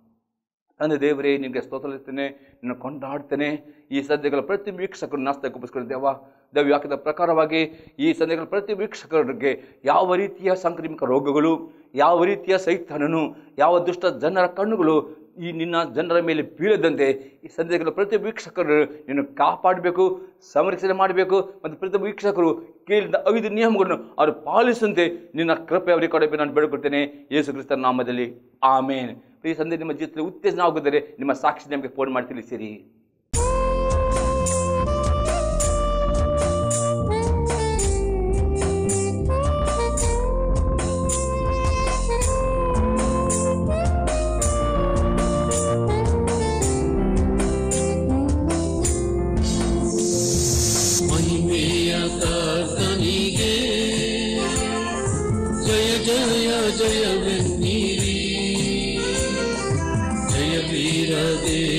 ತಂದೆ ದೇವರೇ ನಿನಗೆ ಸ್ತೋತ್ರಲಿಸ್ತೇನೆ ನಿನ್ನ ಕೊಂಡಾಡ್ತೇನೆ ಈ ಸದ್ಯಗಳ ಪ್ರತಿ ವೀಕ್ಷಕರು ನಾಸ್ತಕ್ಕೆ ಒಪ್ಪಿಸ್ಕೊಂಡು ದೇವ ದೇವ ವಾಕ್ಯದ ಪ್ರಕಾರವಾಗಿ ಈ ಸದ್ಯಗಳ ಪ್ರತಿ ವೀಕ್ಷಕರಿಗೆ ಯಾವ ರೀತಿಯ ಸಾಂಕ್ರಾಮಿಕ ರೋಗಗಳು ಯಾವ ರೀತಿಯ ಸೈತಾನನು ಯಾವ ದುಷ್ಟ ಜನರ ಕಣ್ಣುಗಳು ಈ ನಿನ್ನ ಜನರ ಮೇಲೆ ಬೀಳದಂತೆ ಈ ಸದ್ಯಗಳ ಪ್ರತಿ ವೀಕ್ಷಕರು ನಿನ್ನ ಕಾಪಾಡಬೇಕು ಸಂರಕ್ಷಣೆ ಮಾಡಬೇಕು ಮತ್ತು ಪ್ರತಿ ವೀಕ್ಷಕರು ಕೇಳಿದ ಐದು ನಿಯಮಗಳನ್ನು ಅವರು ಪಾಲಿಸುವಂತೆ ನಿನ್ನ ಕೃಪೆ ಅವರಿಗೆ ಕೊಡಬೇಕು ನಾನು ಬೇಡಿಕೊಳ್ತೇನೆ ಯೇಸು ಕ್ರಿಸ್ತನ ನಾಮದಲ್ಲಿ ಆಮೇನ್ ಈ ಸಂದೆ ನಿಮ್ಮ ಜೀವಿತದಲ್ಲಿ ಉತ್ತೇಜನ ಆಗುತ್ತದೆ ನಿಮ್ಮ ಸಾಕ್ಷಿ ನಮಗೆ ಫೋನ್ ಮಾಡಿ ತಿಳಿಸಿರಿ ಮಹಿಮೆಯ ಕರ್ತನಿಗೆ ಜಯ ಜಯ ಜಯವೆನ್ನಿರಿ ಜಯ ವೀರ ದೇವ